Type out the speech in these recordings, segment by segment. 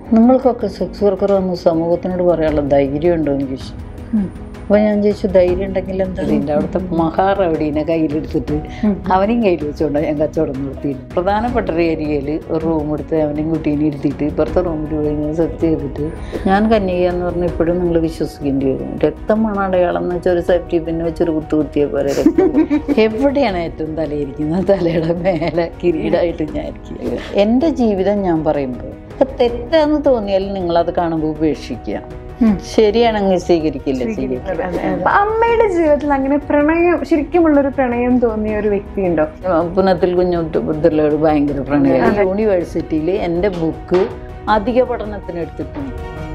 നിങ്ങൾക്കൊക്കെ sex worker വന്ന് സമൂഹത്തിനോട് പറയാനുള്ള ധൈര്യം ഉണ്ടോ എന്ന് ചോദിച്ചു അപ്പോൾ ഞാൻ ചോദിച്ചു ധൈര്യം ഉണ്ടെങ്കിൽ എന്താ അതിൻ്റെ അവിടുത്തെ മഹാറവടീനെ കയ്യിലെടുത്തിട്ട് അവനെയും കയ്യിൽ വെച്ചുകൊണ്ട് ഞാൻ കച്ചവടം നടത്തി പ്രധാനപ്പെട്ട ഒരു ഏരിയയിൽ ഒരു റൂം എടുത്ത് അവനെയും കുട്ടീനെ ഇരുത്തിയിട്ട് ഇപ്പുറത്തെ റൂമിൽ പോയി ഞാൻ സെറ്റ് ചെയ്തിട്ട് ഞാൻ കന്യക എന്ന് പറഞ്ഞാൽ ഇപ്പോഴും നിങ്ങൾ വിശ്വസിക്കേണ്ടി വരും രക്തമാണ് അടയാളം എന്ന് വെച്ചാൽ ഒരു സേഫ്റ്റി പിന്നെ വെച്ചൊരു കുത്തു കുത്തിയ പോലെ രക്തം പോകും. എവിടെയാണ് ഏറ്റവും തലയിരിക്കുന്നത് തലയുടെ മേലെ കിരീടമായിട്ട് ഞാൻ ഇരിക്കുക എൻ്റെ ജീവിതം ഞാൻ പറയുമ്പോൾ ഇപ്പം തെറ്റാന്ന് തോന്നിയാൽ നിങ്ങളത് കാണുമ്പോൾ ഉപേക്ഷിക്കുക ശരിയാണെങ്കിൽ സ്വീകരിക്കില്ല സ്വീകരിക്കില്ല അപ്പൊ അമ്മയുടെ ജീവിതത്തിൽ അങ്ങനെ പ്രണയം ശരിക്കുമുള്ള ഒരു പ്രണയം തോന്നിയ ഒരു വ്യക്തി ഉണ്ടോ പുനത്തിൽ കുഞ്ഞുബുദ്ധുള്ളോട് ഭയങ്കര പ്രണയം യൂണിവേഴ്സിറ്റിയിൽ എൻ്റെ ബുക്ക് അധിക പഠനത്തിന് എടുത്തിട്ടുണ്ട്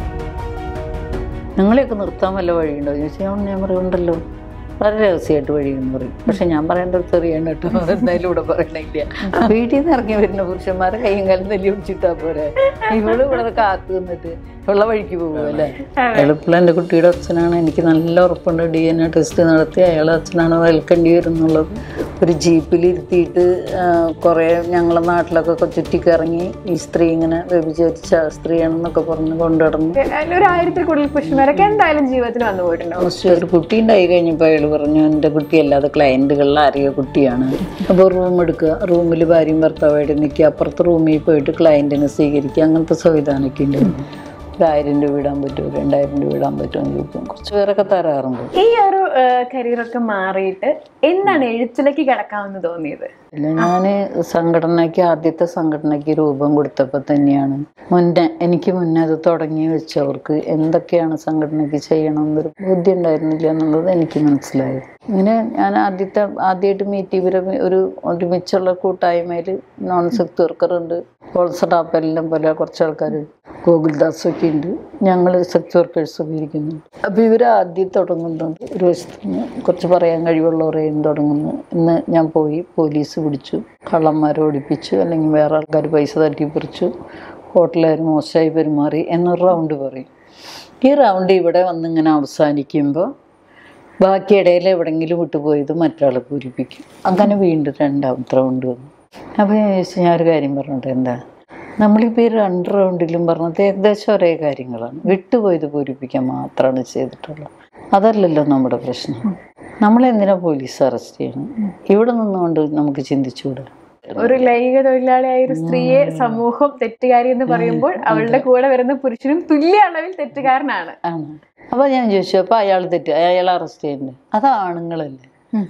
നിങ്ങളെയൊക്കെ നിർത്താൻ വല്ല വഴിയുണ്ടോ എന്ന് ചോദിച്ചാൽ ഞാൻ പറയുന്നുണ്ടല്ലോ വളരെ രഹസ്യമായിട്ട് വഴിയെന്ന് പറയും പക്ഷെ ഞാൻ പറയേണ്ട ഒരു ചെറിയാണ് കേട്ടോ എന്തായാലും ഇവിടെ പറയണില്ല വീട്ടിൽ നിന്ന് ഇറങ്ങി വരുന്ന പുരുഷന്മാരെ കൈയും കാലം തല്ലി പിടിച്ചിട്ടാ പോരെ ഇവള് ഇവിടെ കാത്തു നിന്നിട്ട് ഉള്ള വഴിക്ക് പോകുമല്ലേ എളുപ്പമുള്ള എൻ്റെ കുട്ടിയുടെ അച്ഛനാണ് എനിക്ക് നല്ല ഉറപ്പുണ്ട് ഡി എൻ എ ടെസ്റ്റ് നടത്തി അയാളെ അച്ഛനാണ് വൽക്കേണ്ടി വരുന്നുള്ളത് ഒരു ജീപ്പിൽ ഇരുത്തിയിട്ട് കുറേ ഞങ്ങളെ നാട്ടിലൊക്കെ ചുറ്റിക്കിറങ്ങി ഈ സ്ത്രീ ഇങ്ങനെ വ്യഭിചരിച്ച സ്ത്രീയാണെന്നൊക്കെ പറഞ്ഞ് കൊണ്ടുനടന്നു ഒരു ആയിരത്തിൽ കൂടുതൽ പുരുഷന്മാരൊക്കെ എന്തായാലും ജീവിതത്തിൽ വന്നു പോയിട്ടുണ്ടോ പക്ഷേ ഒരു കുട്ടി ഉണ്ടായി കഴിഞ്ഞപ്പോൾ അയാൾ പറഞ്ഞു എൻ്റെ കുട്ടിയല്ലാതെ ക്ലയൻറ്റുകളിൽ അറിയ കുട്ടിയാണ് അപ്പോൾ റൂം എടുക്കുക റൂമിൽ ഭാര്യയും ഭർത്താവായിട്ട് നിൽക്കുക അപ്പുറത്തെ റൂമിൽ പോയിട്ട് ക്ലയൻറ്റിനെ സ്വീകരിക്കുക അങ്ങനത്തെ സംവിധാനമൊക്കെ ഉണ്ട് ഒരു ആയിരം രൂപ ഇടാൻ പറ്റുമോ രണ്ടായിരം രൂപ ഇടാൻ പറ്റുമോ എന്ന് ചോദിക്കും കുറച്ച് പേരൊക്കെ തരാറുണ്ട് ഈ ഒരു കരിയറൊക്കെ മാറിയിട്ട് എന്താണ് എഴുത്തിലേക്ക് കിടക്കാമെന്ന് തോന്നിയത് ഇല്ല ഞാൻ സംഘടനയ്ക്ക് ആദ്യത്തെ സംഘടനയ്ക്ക് രൂപം കൊടുത്തപ്പോൾ തന്നെയാണ് മുന്നേ എനിക്ക് മുന്നേ അത് തുടങ്ങി വെച്ചവർക്ക് എന്തൊക്കെയാണ് സംഘടനയ്ക്ക് ചെയ്യണമെന്നൊരു ബോധ്യം ഉണ്ടായിരുന്നില്ല എന്നുള്ളത് എനിക്ക് മനസ്സിലായി ഇങ്ങനെ ഞാൻ ആദ്യത്തെ ആദ്യമായിട്ട് മീറ്റ് ഇവരെ ഒരു ഒരുമിച്ചുള്ള കൂട്ടായ്മയിൽ നോൺ സെക്ട് വർക്കർ ഉണ്ട് ഹോൾസഡാപ്പെല്ലാം പോലെ കുറച്ച് ആൾക്കാർ ഗോകുൽദാസ് ഒക്കെ ഉണ്ട് ഞങ്ങൾ സെക്സ് വർക്കേഴ്സ് ഒക്കെ ഇരിക്കുന്നുണ്ട് അപ്പോൾ ഇവർ ആദ്യം തുടങ്ങുന്നുണ്ട് ഒരു വശത്ത് നിന്ന് കുറച്ച് പറയാൻ കഴിവുള്ളവരെയും തുടങ്ങുന്നു ഇന്ന് ഞാൻ പോയി പോലീസ് പിടിച്ചു കള്ളന്മാരെ ഓടിപ്പിച്ചു അല്ലെങ്കിൽ വേറെ ആൾക്കാർ പൈസ തട്ടിപ്പറിച്ചു ഹോട്ടലുകാർ മോശമായി പെരുമാറി എന്നൊരു റൗണ്ട് പറയും ഈ റൗണ്ട് ഇവിടെ വന്നിങ്ങനെ അവസാനിക്കുമ്പോൾ ബാക്കി ഇടയിൽ എവിടെയെങ്കിലും വിട്ടുപോയത് മറ്റൊരാളെ പൂരിപ്പിക്കും അങ്ങനെ വീണ്ടും രണ്ടാമത്തെ റൗണ്ട് വന്നു അപ്പോൾ ഞാൻ ചോദിച്ചു ഞാൻ ഒരു കാര്യം പറഞ്ഞിട്ട് എന്താ നമ്മളിപ്പോൾ ഈ രണ്ട് റൗണ്ടിലും പറഞ്ഞത് ഏകദേശം ഒരേ കാര്യങ്ങളാണ് വിട്ടുപോയത് പൂരിപ്പിക്കാൻ മാത്രമാണ് ചെയ്തിട്ടുള്ളത് അതല്ലല്ലോ നമ്മുടെ പ്രശ്നം നമ്മളെന്തിനാ പോലീസ് അറസ്റ്റ് ചെയ്യണം ഇവിടെ നിന്നുകൊണ്ട് നമുക്ക് ചിന്തിച്ചുകൂടാ ഒരു ലൈംഗിക തൊഴിലാളിയായ ഒരു സ്ത്രീയെ സമൂഹം തെറ്റുകാരി എന്ന് പറയുമ്പോൾ അവളുടെ കൂടെ വരുന്ന പുരുഷനും തുല്യ അളവിൽ തെറ്റുകാരനാണ് ആണ് അപ്പോൾ ഞാൻ ചോദിച്ചു അപ്പോൾ അയാൾ തെറ്റ് അയാൾ അറസ്റ്റ് ചെയ്യണ്ടേ അത് ആണുങ്ങളല്ലേ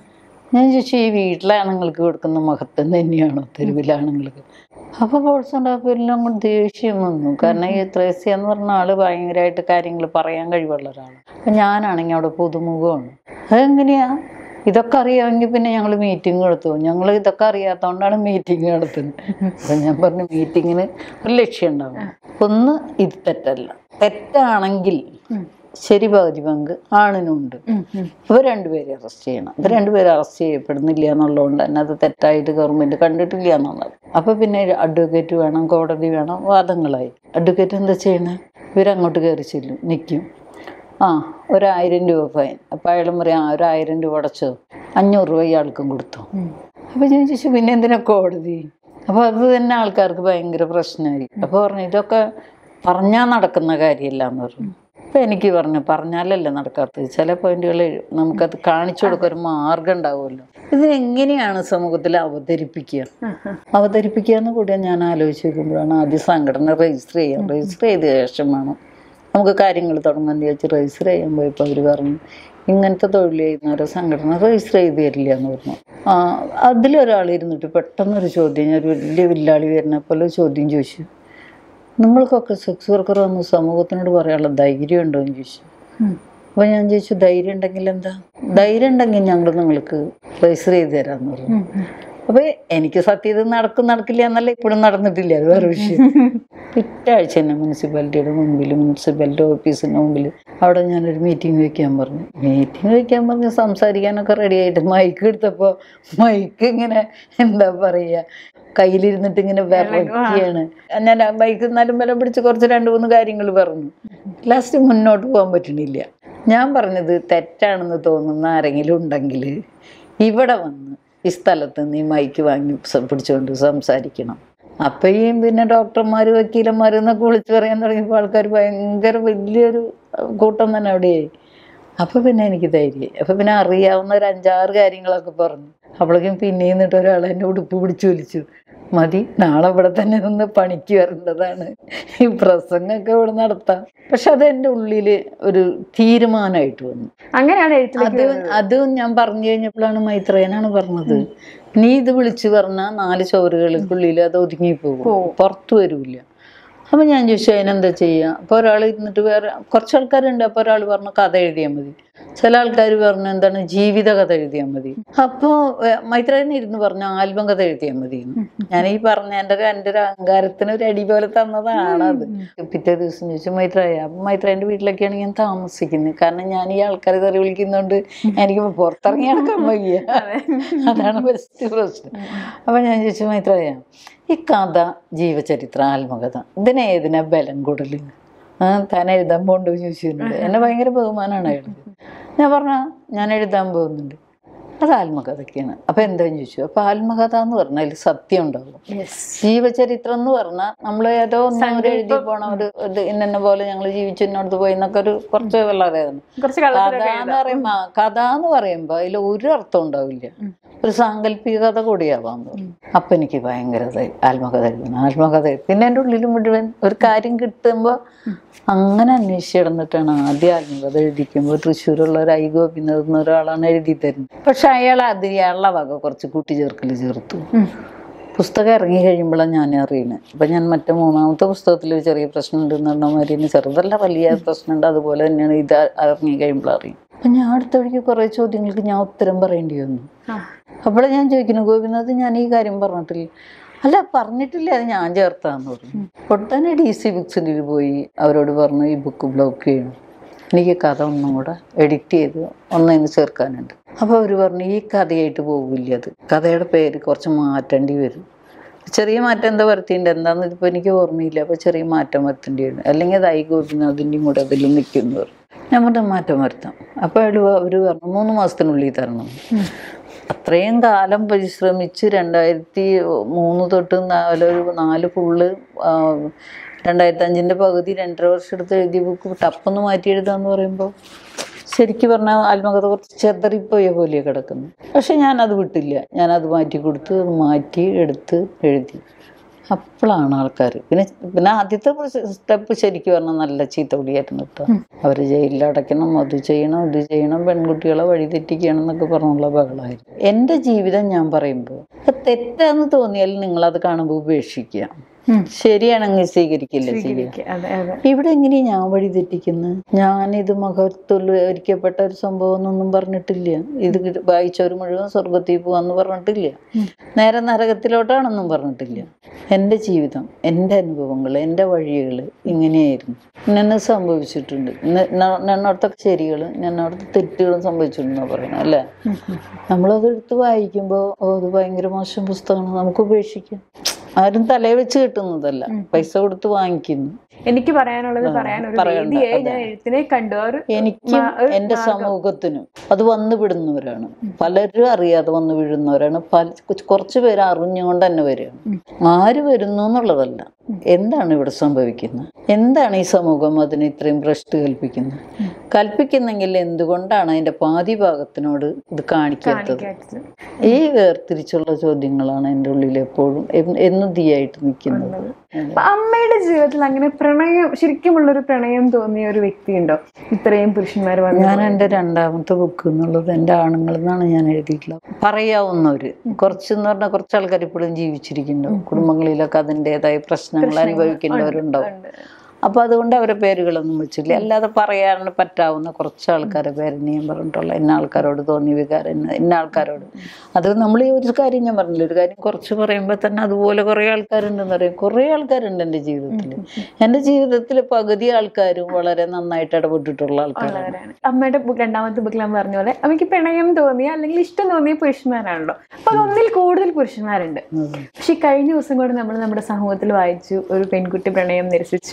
ഞാൻ ചോദിച്ചു ഈ വീട്ടിലെ ആണുങ്ങൾക്ക് കൊടുക്കുന്ന മഹത്വം തന്നെയാണോ തെരുവിലെ ആണുങ്ങൾക്ക് അപ്പോൾ പ്രോത്സാഹനപ്പെല്ലാം കൊണ്ട് ദേഷ്യം വന്നു കാരണം ഈ ത്രേസ്യ എന്ന് പറഞ്ഞ ആള് ഭയങ്കരമായിട്ട് കാര്യങ്ങൾ പറയാൻ കഴിവുള്ള ഒരാളാണ് അപ്പം ഞാനാണെങ്കിൽ അവിടെ പുതുമുഖമാണ് അതെങ്ങനെയാ ഇതൊക്കെ അറിയാമെങ്കിൽ പിന്നെ ഞങ്ങൾ മീറ്റിംഗ് നടത്തു ഞങ്ങൾ ഇതൊക്കെ അറിയാത്തതുകൊണ്ടാണ് മീറ്റിംഗ് നടത്തുന്നത് അപ്പം ഞാൻ പറഞ്ഞു മീറ്റിങ്ങിന് ഒരു ലക്ഷ്യം ഉണ്ടാവും ഒന്ന് ഇത് തെറ്റല്ല തെറ്റാണെങ്കിൽ ശരി പകുതി പങ്ക് ആണിനുണ്ട് ഇവർ രണ്ടുപേരെ അറസ്റ്റ് ചെയ്യണം ഇവർ രണ്ടുപേരെ അറസ്റ്റ് ചെയ്യപ്പെടുന്നില്ല എന്നുള്ളതുകൊണ്ട് തന്നെ അത് തെറ്റായിട്ട് ഗവൺമെന്റ് കണ്ടിട്ടില്ല എന്നുള്ളത് അപ്പൊ പിന്നെ അഡ്വക്കേറ്റ് വേണം കോടതി വേണം വാദങ്ങളായി അഡ്വക്കേറ്റ് എന്താ ചെയ്യണേ ഇവരങ്ങോട്ട് കയറി ചെല്ലും നിൽക്കും ആ ഒരായിരം രൂപ ഫൈൻ അപ്പം അയാളും പറയാം ആ ഒരായിരം രൂപ അടച്ചോ അഞ്ഞൂറ് രൂപ ഇയാൾക്കും കൊടുത്തു അപ്പോൾ ഞാൻ ചോദിച്ചു പിന്നെ എന്തിനാ കോടതി അപ്പോൾ അത് തന്നെ ആൾക്കാർക്ക് ഭയങ്കര പ്രശ്നമായി അപ്പോൾ പറഞ്ഞു ഇതൊക്കെ പറഞ്ഞാൽ നടക്കുന്ന കാര്യമല്ല എന്ന് പറഞ്ഞു അപ്പം എനിക്ക് പറഞ്ഞു പറഞ്ഞാലല്ലേ നടക്കാത്തത് ചില പോയിന്റുകൾ നമുക്കത് കാണിച്ചു കൊടുക്കാൻ ഒരു മാർഗം ഉണ്ടാവുമല്ലോ ഇതിനെങ്ങനെയാണ് സമൂഹത്തിൽ അവതരിപ്പിക്കുക അവതരിപ്പിക്കുക എന്ന് കൂടി ഞാൻ ആലോചിച്ച് നോക്കുമ്പോഴാണ് ആദ്യം സംഘടന രജിസ്റ്റർ ചെയ്യാം രജിസ്റ്റർ ചെയ്ത ശേഷം വേണം നമുക്ക് കാര്യങ്ങൾ തുടങ്ങാൻ ചോദിച്ച് രജിസ്റ്റർ ചെയ്യാൻ പോയപ്പോൾ അവർ പറഞ്ഞു ഇങ്ങനത്തെ തൊഴിൽ ചെയ്യുന്നവരെ സംഘടന രജിസ്റ്റർ ചെയ്ത് തരില്ല എന്ന് പറഞ്ഞു ആ അതിലൊരാൾ ഇരുന്നിട്ട് പെട്ടെന്നൊരു ചോദ്യം ഞാൻ ഒരു വലിയ വില്ലാളി വരുന്ന പോലെ ചോദ്യം ചോദിച്ചു നിങ്ങൾക്കൊക്കെ സെക്സ് വർക്കർ വന്ന് സമൂഹത്തിനോട് പറയാനുള്ള ധൈര്യം ഉണ്ടോ എന്ന് ചോദിച്ചു അപ്പോൾ ഞാൻ ചോദിച്ചു ധൈര്യം ഉണ്ടെങ്കിൽ എന്താ ധൈര്യം ഉണ്ടെങ്കിൽ ഞങ്ങൾ നിങ്ങൾക്ക് രജിസ്റ്റർ ചെയ്ത് തരാമെന്ന് പറഞ്ഞു അപ്പോൾ എനിക്ക് സത്യം ഇത് നടക്കും നടക്കില്ല എന്നല്ല ഇപ്പോഴും നടന്നിട്ടില്ല അത് വേറെ വിഷയം പിറ്റാഴ്ച തന്നെ മുനിസിപ്പാലിറ്റിയുടെ മുമ്പിൽ മുനിസിപ്പാലിറ്റി ഓഫീസിൻ്റെ മുമ്പിൽ അവിടെ ഞാനൊരു മീറ്റിംഗ് വെക്കാൻ പറഞ്ഞു മീറ്റിംഗ് വെക്കാൻ പറഞ്ഞ് സംസാരിക്കാനൊക്കെ റെഡി ആയിട്ട് മൈക്ക് എടുത്തപ്പോൾ മൈക്ക് ഇങ്ങനെ എന്താ പറയുക കയ്യിലിരുന്നിട്ട് ഇങ്ങനെ വിറയ്ക്കുകയാണ് ഞാൻ ആ ബൈക്ക് എന്നാലും ബലം പിടിച്ച് കുറച്ച് രണ്ട് മൂന്ന് കാര്യങ്ങൾ പറഞ്ഞു ലാസ്റ്റ് മുന്നോട്ട് പോകാൻ പറ്റണില്ല ഞാൻ പറഞ്ഞത് തെറ്റാണെന്ന് തോന്നുന്ന ആരെങ്കിലും ഉണ്ടെങ്കിൽ ഇവിടെ വന്ന് ഈ സ്ഥലത്ത് നീ മൈക്ക് വാങ്ങി സ- പിടിച്ചുകൊണ്ട് സംസാരിക്കണം അപ്പയും പിന്നെ ഡോക്ടർമാർ വക്കീലന്മാർ എന്നൊക്കെ വിളിച്ചു പറയാൻ തുടങ്ങിയപ്പോൾ ആൾക്കാർ ഭയങ്കര വലിയൊരു കൂട്ടം തന്നെ അവിടെയായി അപ്പോൾ പിന്നെ എനിക്ക് ധൈര്യമായി അപ്പോൾ പിന്നെ അറിയാവുന്ന ഒരു അഞ്ചാറ് കാര്യങ്ങളൊക്കെ പറഞ്ഞു അപ്പോഴേക്കും പിന്നെയും എന്നിട്ട് ഒരാൾ എന്നെ ഉടുപ്പ് പിടിച്ചു വലിച്ചു മതി നാളെ ഇവിടെ തന്നെ നിന്ന് പണിക്ക് വരേണ്ടതാണ് ഈ പ്രസംഗമൊക്കെ ഇവിടെ നടത്താം പക്ഷെ അത് എൻ്റെ ഉള്ളിൽ ഒരു തീരുമാനമായിട്ട് വന്നു അങ്ങനെയാണ് എഴുത്തിലേക്ക് അത് അതും ഞാൻ പറഞ്ഞു കഴിഞ്ഞപ്പോഴാണ് മൈത്രേയനാണ് പറഞ്ഞത് നീ ഇത് വിളിച്ചു പറഞ്ഞാൽ നാല് ചുവരുകൾക്കുള്ളിൽ അത് ഒതുങ്ങിപ്പോകും പുറത്തു വരില്ല അപ്പൊ ഞാൻ ചോദിച്ചു അതിനെന്താ ചെയ്യുക അപ്പോൾ ഒരാൾ ഇരുന്നിട്ട് വേറെ കുറച്ച് ആൾക്കാരുണ്ട് അപ്പോൾ ഒരാൾ പറഞ്ഞു കഥ എഴുതിയാൽ മതി ചില ആൾക്കാർ പറഞ്ഞു എന്താണ് ജീവിത കഥ എഴുതിയാൽ മതി അപ്പോൾ മൈത്രേയൻ ഇരുന്ന് പറഞ്ഞു ആൽബം കഥ എഴുതിയാൽ മതി എന്ന്. ഞാൻ ഈ പറഞ്ഞ എൻ്റെ ഒരു എൻ്റെ ഒരു അഹങ്കാരത്തിന് ഒരു അടി പോലെ തന്നതാണ് അത് പിറ്റേ ദിവസം ചോദിച്ചു മൈത്രേയ അപ്പം മൈത്രേയൻ്റെ വീട്ടിലൊക്കെയാണ് ഞാൻ താമസിക്കുന്നത് കാരണം ഞാൻ ഈ ആൾക്കാരെ തെറി വിളിക്കുന്നതുകൊണ്ട് എനിക്ക് പുറത്തിറങ്ങി നടക്കാൻ വയ്യ അതാണ് ബെസ്റ്റ് പ്രശ്നം അപ്പം ഞാൻ ചോദിച്ചു മൈത്രേയ ഈ കഥ ജീവചരിത്ര ആത്മകഥ ഇതിന് ഏതിനാ ബലം കൂടുതൽ ആ താൻ എഴുതാൻ പോകണ്ടോ ചോദിച്ചിട്ടുണ്ട് എന്നെ ഭയങ്കര ബഹുമാനമാണ് അയാൾക്ക് ഞാൻ പറഞ്ഞ ഞാൻ എഴുതാൻ പോകുന്നുണ്ട് അത് ആത്മകഥയ്ക്കാണ് അപ്പം എന്താന്ന് ചോദിച്ചു അപ്പം ആത്മകഥ എന്ന് പറഞ്ഞാൽ അതിൽ സത്യം ഉണ്ടാവും ജീവചരിത്രം എന്ന് പറഞ്ഞാൽ നമ്മൾ ഏതോ ഒന്നും ഒരു എഴുതി പോണ ഒരു ഇത് ഇന്ന പോലെ ഞങ്ങൾ ജീവിച്ചു ഇന്നോടത്ത് പോയി എന്നൊക്കെ ഒരു കുറച്ച് വളരെ കുറച്ച് കഥ കള്ളത്തിലൊക്കെ എന്ന് പറയുമ്പോ ആ, കഥ എന്ന് പറയുമ്പോ അതിൽ ഒരു അർത്ഥം ഉണ്ടാവില്ല ഒരു സാങ്കല്പിക കഥ കൂടിയാവാൻ പറയും അപ്പൊ എനിക്ക് ഭയങ്കര ഇതായി. ആത്മകഥ എഴുതണം ആത്മകഥ എഴുതണം. പിന്നെ എൻ്റെ ഉള്ളിൽ മുഴുവൻ ഒരു കാര്യം കിട്ടുമ്പോ അങ്ങനെ അന്വേഷിച്ച് കിടന്നിട്ടാണ് ആദ്യം ആത്മകഥ എഴുതിക്കുമ്പോൾ തൃശ്ശൂരുള്ള ഒരു ഐ ഗോപിനാഥ് എന്ന ഒരാളാണ് എഴുതി തരുന്നത് പക്ഷെ അയാൾ അത് അയാളുടെ വക കുറച്ച് കൂട്ടിച്ചേർക്കൽ ചേർത്തു പുസ്തകം ഇറങ്ങി കഴിയുമ്പോഴാണ് ഞാൻ അറിയുന്നത് അപ്പം ഞാൻ മറ്റേ മൂന്നാമത്തെ പുസ്തകത്തിൽ ഒരു ചെറിയ പ്രശ്നം ഉണ്ടെന്ന് പറഞ്ഞ മാതിരി തന്നെ ചെറുതല്ല വലിയ പ്രശ്നമുണ്ട് അതുപോലെ തന്നെയാണ് ഇത് ഇറങ്ങി കഴിയുമ്പോൾ അറിയും അപ്പം ഞാൻ അടുത്ത വഴിക്ക് കുറേ ചോദ്യങ്ങൾക്ക് ഞാൻ ഉത്തരം പറയേണ്ടി വന്നു ആ. അപ്പോൾ ഞാൻ ചോദിക്കുന്നു ഗോപിനാഥ് ഞാൻ ഈ കാര്യം പറഞ്ഞിട്ടില്ല അല്ല പറഞ്ഞിട്ടില്ല അത് ഞാൻ ചേർത്താന്ന് പറഞ്ഞു ഉടനെ ഡി സി ബുക്സിൽ പോയി അവരോട് പറഞ്ഞു ഈ ബുക്ക് ബ്ലോക്ക് ചെയ്യണം എനിക്ക് കഥ ഒന്നും കൂടെ എഡിറ്റ് ചെയ്ത് ഒന്നതിന് ചേർക്കാനുണ്ട് അപ്പോൾ അവർ പറഞ്ഞു ഈ കഥയായിട്ട് പോകില്ല അത് കഥയുടെ പേര് കുറച്ച് മാറ്റേണ്ടി വരും ചെറിയ മാറ്റം എന്താ വരുത്തിയിട്ടുണ്ട് എന്താണെന്ന് ഇപ്പോൾ എനിക്ക് ഓർമ്മയില്ല അപ്പോൾ ചെറിയ മാറ്റം വരുത്തേണ്ടി വരും അല്ലെങ്കിൽ അത് ഐ ഗോപിനാഥിൻ്റെയും കൂടെ അതിൽ നിൽക്കുന്നു പറഞ്ഞു ഞാൻ പറഞ്ഞു മാറ്റം വരുത്താം അപ്പോൾ അയാൾ അവർ പറഞ്ഞു മൂന്ന് മാസത്തിനുള്ളിൽ തരണം അത്രയും കാലം പരിശ്രമിച്ച് രണ്ടായിരത്തി മൂന്ന് തൊട്ട് നാലൊരു നാല് ഫുള്ള് രണ്ടായിരത്തി അഞ്ചിൻ്റെ പകുതി രണ്ടര വർഷം എടുത്ത് എഴുതിയ ബുക്ക് ടപ്പൊന്ന് മാറ്റി എഴുതാന്ന് പറയുമ്പോൾ ശരിക്കും പറഞ്ഞാൽ ആത്മകഥ കുറച്ച് ചെതറിപ്പോയ പോലെ കിടക്കുന്നു പക്ഷെ ഞാനത് വിട്ടില്ല ഞാനത് മാറ്റി കൊടുത്ത് അത് മാറ്റി എടുത്ത് എഴുതി അപ്പോഴാണ് ആൾക്കാർ പിന്നെ പിന്നെ ആദ്യത്തെ സ്റ്റെപ്പ് ശരിക്കും പറഞ്ഞാൽ നല്ല ചീത്ത വിളിയായിരുന്നു കേട്ടോ അവർ ജയിലിൽ അടയ്ക്കണം അത് ചെയ്യണം ഇത് ചെയ്യണം പെൺകുട്ടികളെ വഴി തെറ്റിക്കണം എന്നൊക്കെ പറഞ്ഞുള്ള ബഹളമായിരുന്നു എൻ്റെ ജീവിതം ഞാൻ പറയുമ്പോൾ ഇപ്പം തെറ്റാന്ന് തോന്നിയാൽ നിങ്ങളത് കാണുമ്പോൾ ഉപേക്ഷിക്കുക ഉം. ശരിയാണെങ്കിൽ സ്വീകരിക്കില്ല ചെയ്യുക അതെ അതെ ഇവിടെ എങ്ങനെയാ ഞാൻ വഴി തെറ്റിക്കുന്നത് ഞാനിത് മഹത്വരിക്കപ്പെട്ട ഒരു സംഭവം എന്നൊന്നും പറഞ്ഞിട്ടില്ല ഇത് കിട്ട- വായിച്ചവർ മുഴുവൻ സ്വർഗത്തിൽ പോവാന്ന് പറഞ്ഞിട്ടില്ല നേരെ നരകത്തിലോട്ടാണെന്നും പറഞ്ഞിട്ടില്ല എൻ്റെ ജീവിതം എൻ്റെ അനുഭവങ്ങൾ എൻ്റെ വഴികൾ ഇങ്ങനെയായിരുന്നു ഇന്നെ സംഭവിച്ചിട്ടുണ്ട് എന്നോടത്തൊക്കെ ശരികളും എന്നോടത്ത് തെറ്റുകളും സംഭവിച്ചിട്ടുണ്ടെന്നാണ് പറയണം അല്ലേ നമ്മളത് എടുത്ത് വായിക്കുമ്പോൾ ഓ അത് ഭയങ്കര മോശം പുസ്തകമാണ് നമുക്ക് ഉപേക്ഷിക്കാം ആരും തലേ വെച്ച് കിട്ടുന്നതല്ല പൈസ കൊടുത്ത് വാങ്ങിക്കുന്നു എനിക്ക് പറയാനുള്ളത് പറയാൻ ഒരു പറയണ്ട, വേദിയായി അതെ. ഞാൻ എഴുത്തിനെ കണ്ടു ആ ഒരു എനിക്കും എൻ്റെ സമൂഹത്തിനും അത് വന്നു വിടുന്നവരാണ് പലരും അറിയാതെ വന്നു വീഴുന്നവരാണ് പല കുറച്ച് പേര് അറിഞ്ഞുകൊണ്ട് തന്നെ വരികയാണ് ആര് വരുന്നു എന്നുള്ളതല്ല എന്താണ് ഇവിടെ സംഭവിക്കുന്നത് എന്താണ് ഈ സമൂഹം അതിന് ഇത്രയും ഭ്രഷ്ട് കൽപ്പിക്കുന്നത് കൽപ്പിക്കുന്നെങ്കിൽ എന്തുകൊണ്ടാണ് അതിന്റെ പാതി ഭാഗത്തിനോട് ഇത് കാണിക്കാത്തത് കാണിക്കാത്തത്. ഈ വേർതിരിച്ചുള്ള ചോദ്യങ്ങളാണ് എൻ്റെ ഉള്ളിൽ എപ്പോഴും എൻ- എന്നും തീയായിട്ട് നിൽക്കുന്നത് അപ്പൊ അമ്മയുടെ ജീവിതത്തിൽ അങ്ങനെ പ്രണയം ശരിക്കുമുള്ളൊരു പ്രണയം തോന്നിയ ഒരു വ്യക്തി ഉണ്ടോ ഇത്രയും പുരുഷന്മാർ വന്നു ഞാൻ എൻ്റെ രണ്ടാമത്തെ ബുക്ക് എന്നുള്ളത് എൻ്റെ ആണുങ്ങൾ എന്നാണ് ഞാൻ എഴുതിയിട്ടുള്ളത് പറയാവുന്നവര് കുറച്ചെന്ന് പറഞ്ഞാൽ കുറച്ച് ആൾക്കാർ ഇപ്പോഴും ജീവിച്ചിരിക്കുന്നുണ്ടാവും കുടുംബങ്ങളിലൊക്കെ അതിൻ്റെതായ പ്രശ്നങ്ങൾ അനുഭവിക്കേണ്ടവരുണ്ടാവും ഉണ്ട്. അപ്പോൾ അതുകൊണ്ട് അവരെ പേരുകളൊന്നും വെച്ചില്ല അല്ലാതെ പറയാൻ പറ്റാവുന്ന കുറച്ച് ആൾക്കാരെ പേര് ഞാൻ പറഞ്ഞിട്ടുള്ള ഇന്ന ആൾക്കാരോട് തോന്നിയ വികാരം ഇന്ന- ഇന്ന ആൾക്കാരോട് അത് നമ്മൾ ഈ ഒരു കാര്യം ഞാൻ പറഞ്ഞില്ല ഒരു കാര്യം കുറച്ച് പറയുമ്പോൾ തന്നെ അതുപോലെ കുറേ ആൾക്കാരുണ്ടെന്ന് പറയും കുറേ ആൾക്കാരുണ്ട് എൻ്റെ ജീവിതത്തിൽ എൻ്റെ ജീവിതത്തിൽ പകുതി ആൾക്കാരും വളരെ നന്നായിട്ട് ഇടപെട്ടിട്ടുള്ള ആൾക്കാരാണ് ഉള്ളവരാണ് അമ്മയുടെ ബുക്ക് രണ്ടാമത്തെ ബുക്കിൽ അമ്മ പറഞ്ഞ പോലെ അമ്മയ്ക്ക് പ്രണയം തോന്നിയ അല്ലെങ്കിൽ ഇഷ്ടം തോന്നിയ പുരുഷന്മാരാണല്ലോ അപ്പൊ അത് ഒന്നിൽ കൂടുതൽ പുരുഷന്മാരുണ്ട് പക്ഷെ ഈ കഴിഞ്ഞ ദിവസം കൂടെ നമ്മൾ നമ്മുടെ സമൂഹത്തിൽ വായിച്ചു ഒരു പെൺകുട്ടി പ്രണയം നിരസിച്ചു എന്ന് പറഞ്ഞ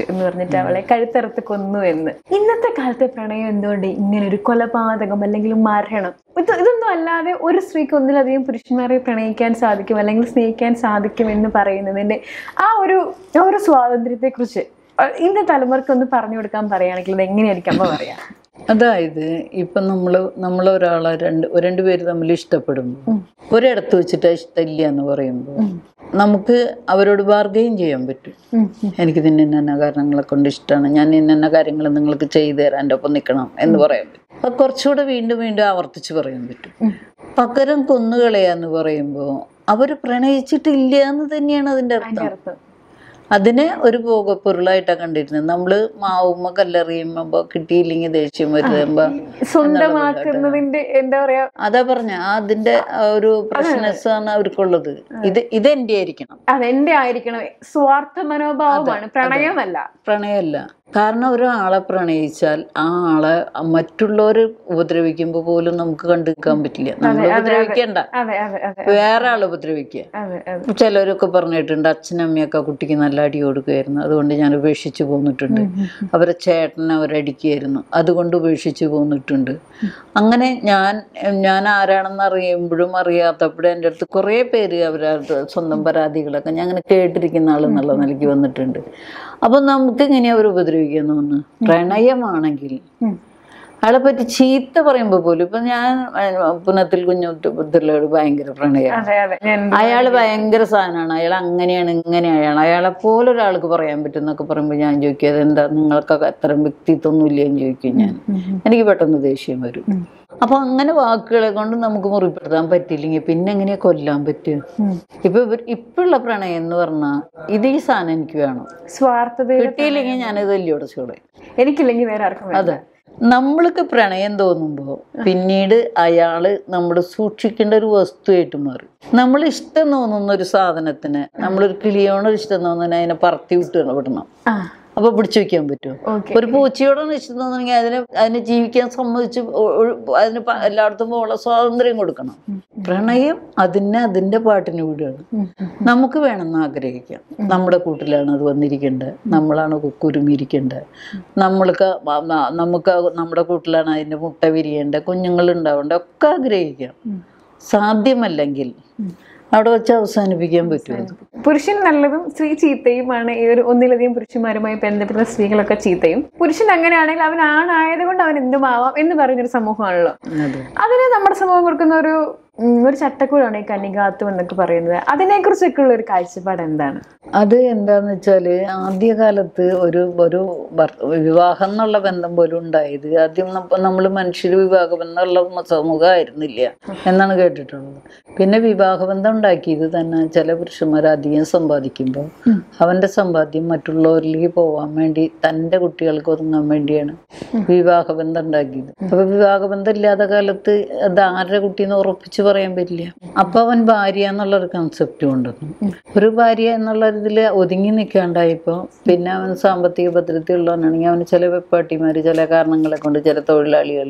എന്നിട്ട് അവളെ കഴുത്തറുത്ത് കൊന്നു എന്ന് ഇന്നത്തെ കാലത്തെ പ്രണയം എന്തുകൊണ്ട് ഇങ്ങനെ ഒരു കൊലപാതകം അല്ലെങ്കിൽ മരണം ഇത് ഇതൊന്നും അല്ലാതെ ഒരു സ്ത്രീക്ക് ഒന്നിലധികം പുരുഷന്മാരെ പ്രണയിക്കാൻ സാധിക്കും അല്ലെങ്കിൽ സ്നേഹിക്കാൻ സാധിക്കും എന്ന് പറയുന്നതിന്റെ ആ ഒരു ആ ഒരു സ്വാതന്ത്ര്യത്തെ കുറിച്ച് ഇന്നത്തെ തലമുറക്ക് ഒന്ന് പറഞ്ഞു കൊടുക്കാൻ പറയുകയാണെങ്കിൽ ഇത് എങ്ങനെയായിരിക്കും അമ്മ പറയാ അതായത് ഇപ്പം നമ്മൾ നമ്മളൊരാളെ രണ്ട് രണ്ട് പേര് തമ്മിൽ ഇഷ്ടപ്പെടുമ്പോൾ ഒരിടത്ത് വെച്ചിട്ട് ഇഷ്ടമില്ല എന്ന് പറയുമ്പോൾ നമുക്ക് അവരോട് ബാർഗെയിൻ ചെയ്യാൻ പറ്റും എനിക്ക് നിന്നെ ഇന്ന കാരണങ്ങളെ കൊണ്ട് ഇഷ്ടമാണ് ഞാൻ ഇന്ന കാര്യങ്ങൾ നിങ്ങൾക്ക് ചെയ്തു തരാൻ എൻ്റെ ഒപ്പം നിൽക്കണം എന്ന് പറയാൻ പറ്റും അത് കുറച്ചുകൂടെ വീണ്ടും വീണ്ടും ആവർത്തിച്ച് പറയാൻ പറ്റും പകരം കൊന്നുകളയാന്ന് പറയുമ്പോൾ അവർ പ്രണയിച്ചിട്ടില്ല എന്ന് തന്നെയാണ് അതിൻ്റെ അർത്ഥം അർത്ഥം അതിനെ ഒരു പോകപ്പൊരുളായിട്ടാണ് കണ്ടിരുന്നത് നമ്മള് മാവുമ്മ കല്ലെറിയുമ്പോ കിട്ടിയില്ലെങ്കിൽ ദേഷ്യം വരുമ്പോ സ്വന്തമാക്കുന്നതിന്റെ എന്താ പറയാ അതാ പറഞ്ഞ അതിന്റെ ആ ഒരു പ്രശ്നസ് ആണ് അവർക്കുള്ളത് ഇത് ഇതെന്റെ ആയിരിക്കണം അതെന്റെ ആയിരിക്കണം സ്വാർത്ഥ മനോഭാവമാണ് പ്രണയമല്ല പ്രണയമല്ല കാരണം ഒരാളെ പ്രണയിച്ചാൽ ആ ആളെ മറ്റുള്ളവർ ഉപദ്രവിക്കുമ്പോൾ പോലും നമുക്ക് കണ്ടു നിൽക്കാൻ പറ്റില്ല നമ്മൾ ഉപദ്രവിക്കണ്ട അതെ അതെ അതെ വേറെ ആളെ ഉപദ്രവിക്കുക അതെ അതെ ചിലരൊക്കെ പറഞ്ഞിട്ടുണ്ട് അച്ഛനമ്മയൊക്കെ കുട്ടിക്ക് നല്ല അടി കൊടുക്കുമായിരുന്നു അതുകൊണ്ട് ഞാൻ ഉപേക്ഷിച്ച് പോന്നിട്ടുണ്ട് അവരെ ചേട്ടനെ അവരടിക്കുമായിരുന്നു അതുകൊണ്ട് ഉപേക്ഷിച്ച് പോന്നിട്ടുണ്ട് അങ്ങനെ ഞാൻ ഞാൻ ആരാണെന്ന് അറിയുമ്പോഴും അറിയാത്തപ്പോഴും എൻ്റെ അടുത്ത് കുറേ പേര് അവരുടെ സ്വന്തം പരാതികളൊക്കെ ഞാൻ അങ്ങനെ കേട്ടിരിക്കുന്ന ആളെന്നുള്ള നിലയ്ക്ക് വന്നിട്ടുണ്ട് അപ്പം നമുക്ക് ഇങ്ങനെ അവർ ഉപദ്രവിക്കുന്നു എന്ന് പ്രണയമാണെങ്കിൽ ഉം. അയാളെ പറ്റി ചീത്ത പറയുമ്പോൾ പോലും ഇപ്പം ഞാൻ പുനത്തിൽ കുഞ്ഞുട്ടിലോട് ഭയങ്കര പ്രണയമാണ് അതെ അതെ ഞാൻ അയാൾ ഭയങ്കര സാധനമാണ് അയാൾ അങ്ങനെയാണ് ഇങ്ങനെയാണ് അയാളെ പോലെ ഒരാൾക്ക് പറയാൻ പറ്റും എന്നൊക്കെ പറയുമ്പോൾ ഞാൻ ചോദിക്കും അതെന്താ നിങ്ങൾക്കൊക്കെ അത്തരം വ്യക്തിത്വമൊന്നും ഇല്ലേന്ന് ചോദിക്കും ഞാൻ എനിക്ക് പെട്ടെന്ന് ദേഷ്യം വരും അപ്പൊ അങ്ങനെ വാക്കുകളെ കൊണ്ട് നമുക്ക് മുറിപ്പെടുത്താൻ പറ്റിയില്ലെങ്കിൽ പിന്നെ എങ്ങനെയാ കൊല്ലാൻ പറ്റുക ഉം. ഇപ്പൊ ഇവർ ഇപ്പോഴുള്ള പ്രണയം എന്ന് പറഞ്ഞാൽ ഇത് ഈ സാധനം എനിക്ക് വേണം സ്വാർത്ഥതയുടെ കിട്ടിയില്ലെങ്കിൽ ഞാനിത് വലിയ ഉടച്ചോളെ എനിക്കില്ലെങ്കിൽ വേറെ ആർക്കും വേണ്ട. അതെ നമ്മൾക്ക് പ്രണയം തോന്നുമ്പോൾ പിന്നീട് അയാള് നമ്മൾ സൂക്ഷിക്കേണ്ട ഒരു വസ്തുവായിട്ട് മാറും നമ്മൾ ഇഷ്ടം തോന്നുന്ന ഒരു സാധനത്തിന് നമ്മളൊരു കിളിയോണൊരു ഇഷ്ടം തോന്നുന്നതിന് അതിനെ പറത്തി വിട്ട് വിടണം ആ അപ്പൊ പിടിച്ചു വെക്കാൻ പറ്റുമോ ഓക്കെ ഒരു പൂച്ചയോടാണ് ഇഷ്ടം തോന്നുന്നെങ്കിൽ അതിനെ അതിനെ ജീവിക്കാൻ സമ്മതിച്ച് ഒ- ഒ- അതിന് പ- എല്ലായിടത്തും പോകാനുള്ള സ്വാതന്ത്ര്യം കൊടുക്കണം പ്രണയം അതിനെ അതിന്റെ പാട്ടിന് വിടുകയാണ് നമുക്ക് വേണമെന്ന് ആഗ്രഹിക്കാം നമ്മുടെ കൂട്ടിലാണ് അത് വന്നിരിക്കേണ്ടത് നമ്മളാണ് കുരുമിരിക്കേണ്ടത് നമ്മൾക്ക് വ- ന- നമുക്ക് നമ്മുടെ കൂട്ടിലാണ് അതിന്റെ മുട്ട വിരിയേണ്ടത് കുഞ്ഞുങ്ങൾ ഉണ്ടാവേണ്ടത് ഒക്കെ ആഗ്രഹിക്കാം സാധ്യമല്ലെങ്കിൽ അവിടെ വെച്ച് അവസാനിപ്പിക്കാൻ പറ്റുമോ അത്? പുരുഷൻ നല്ലതും സ്ത്രീ ചീത്തയുമാണ് ഈ ഒരു ഒന്നിലധികം പുരുഷന്മാരുമായി ബന്ധപ്പെടുന്ന സ്ത്രീകളൊക്കെ ചീത്തയും പുരുഷൻ അങ്ങനെയാണെങ്കിൽ അവൻ ആണായത് കൊണ്ട് അവൻ എന്തുമാവാം എന്ന് പറയുന്നൊരു സമൂഹമാണല്ലോ അതെ അതിന് നമ്മുടെ സമൂഹം കൊടുക്കുന്ന ഒരു ഉം, ഒരു ചട്ടക്കൂടാണ് ഈ കന്യകാത്വം എന്നൊക്കെ പറയുന്നത് അതിനെക്കുറിച്ചൊക്കെ ഉള്ള ഒരു കാഴ്ചപ്പാട് എന്താണ് അത് എന്താന്ന് വെച്ചാല് ആദ്യകാലത്ത് ഒരു ഒരു ഭർ- വിവാഹം എന്നുള്ള ബന്ധം പോലും ഉണ്ടായത് ആദ്യം നമ്മൾ മനുഷ്യർ വിവാഹം എന്നുള്ള സമൂഹമായിരുന്നില്ല എന്നാണ് കേട്ടിട്ടുള്ളത് പിന്നെ വിവാഹബന്ധം ഉണ്ടാക്കിയത് തന്നെ ചില പുരുഷന്മാർ അധികം സമ്പാദിക്കുമ്പോൾ അവന്റെ സമ്പാദ്യം മറ്റുള്ളവരിലേക്ക് പോവാൻ വേണ്ടി തൻ്റെ കുട്ടികൾക്ക് ഒതുങ്ങാൻ വേണ്ടിയാണ് വിവാഹബന്ധം ഉണ്ടാക്കിയത് അപ്പൊ വിവാഹബന്ധം ഇല്ലാത്ത കാലത്ത് അത് ആരുടെ കുട്ടിയെന്ന് ഉറപ്പിച്ച് പറയാൻ പറ്റില്ല അപ്പൊ അവൻ ഭാര്യ എന്നുള്ള ഒരു കൺസെപ്റ്റ് കൊണ്ടുവന്നു ഒരു ഭാര്യ എന്നുള്ള ഇതിൽ ഒതുങ്ങി നിൽക്കാണ്ടായപ്പോൾ പിന്നെ അവൻ സാമ്പത്തിക ഭദ്രത ഉള്ളവനാണെങ്കിൽ അവന് ചില വെപ്പാട്ടിമാർ ചില കാരണങ്ങളെ കൊണ്ട് ചില തൊഴിലാളികൾ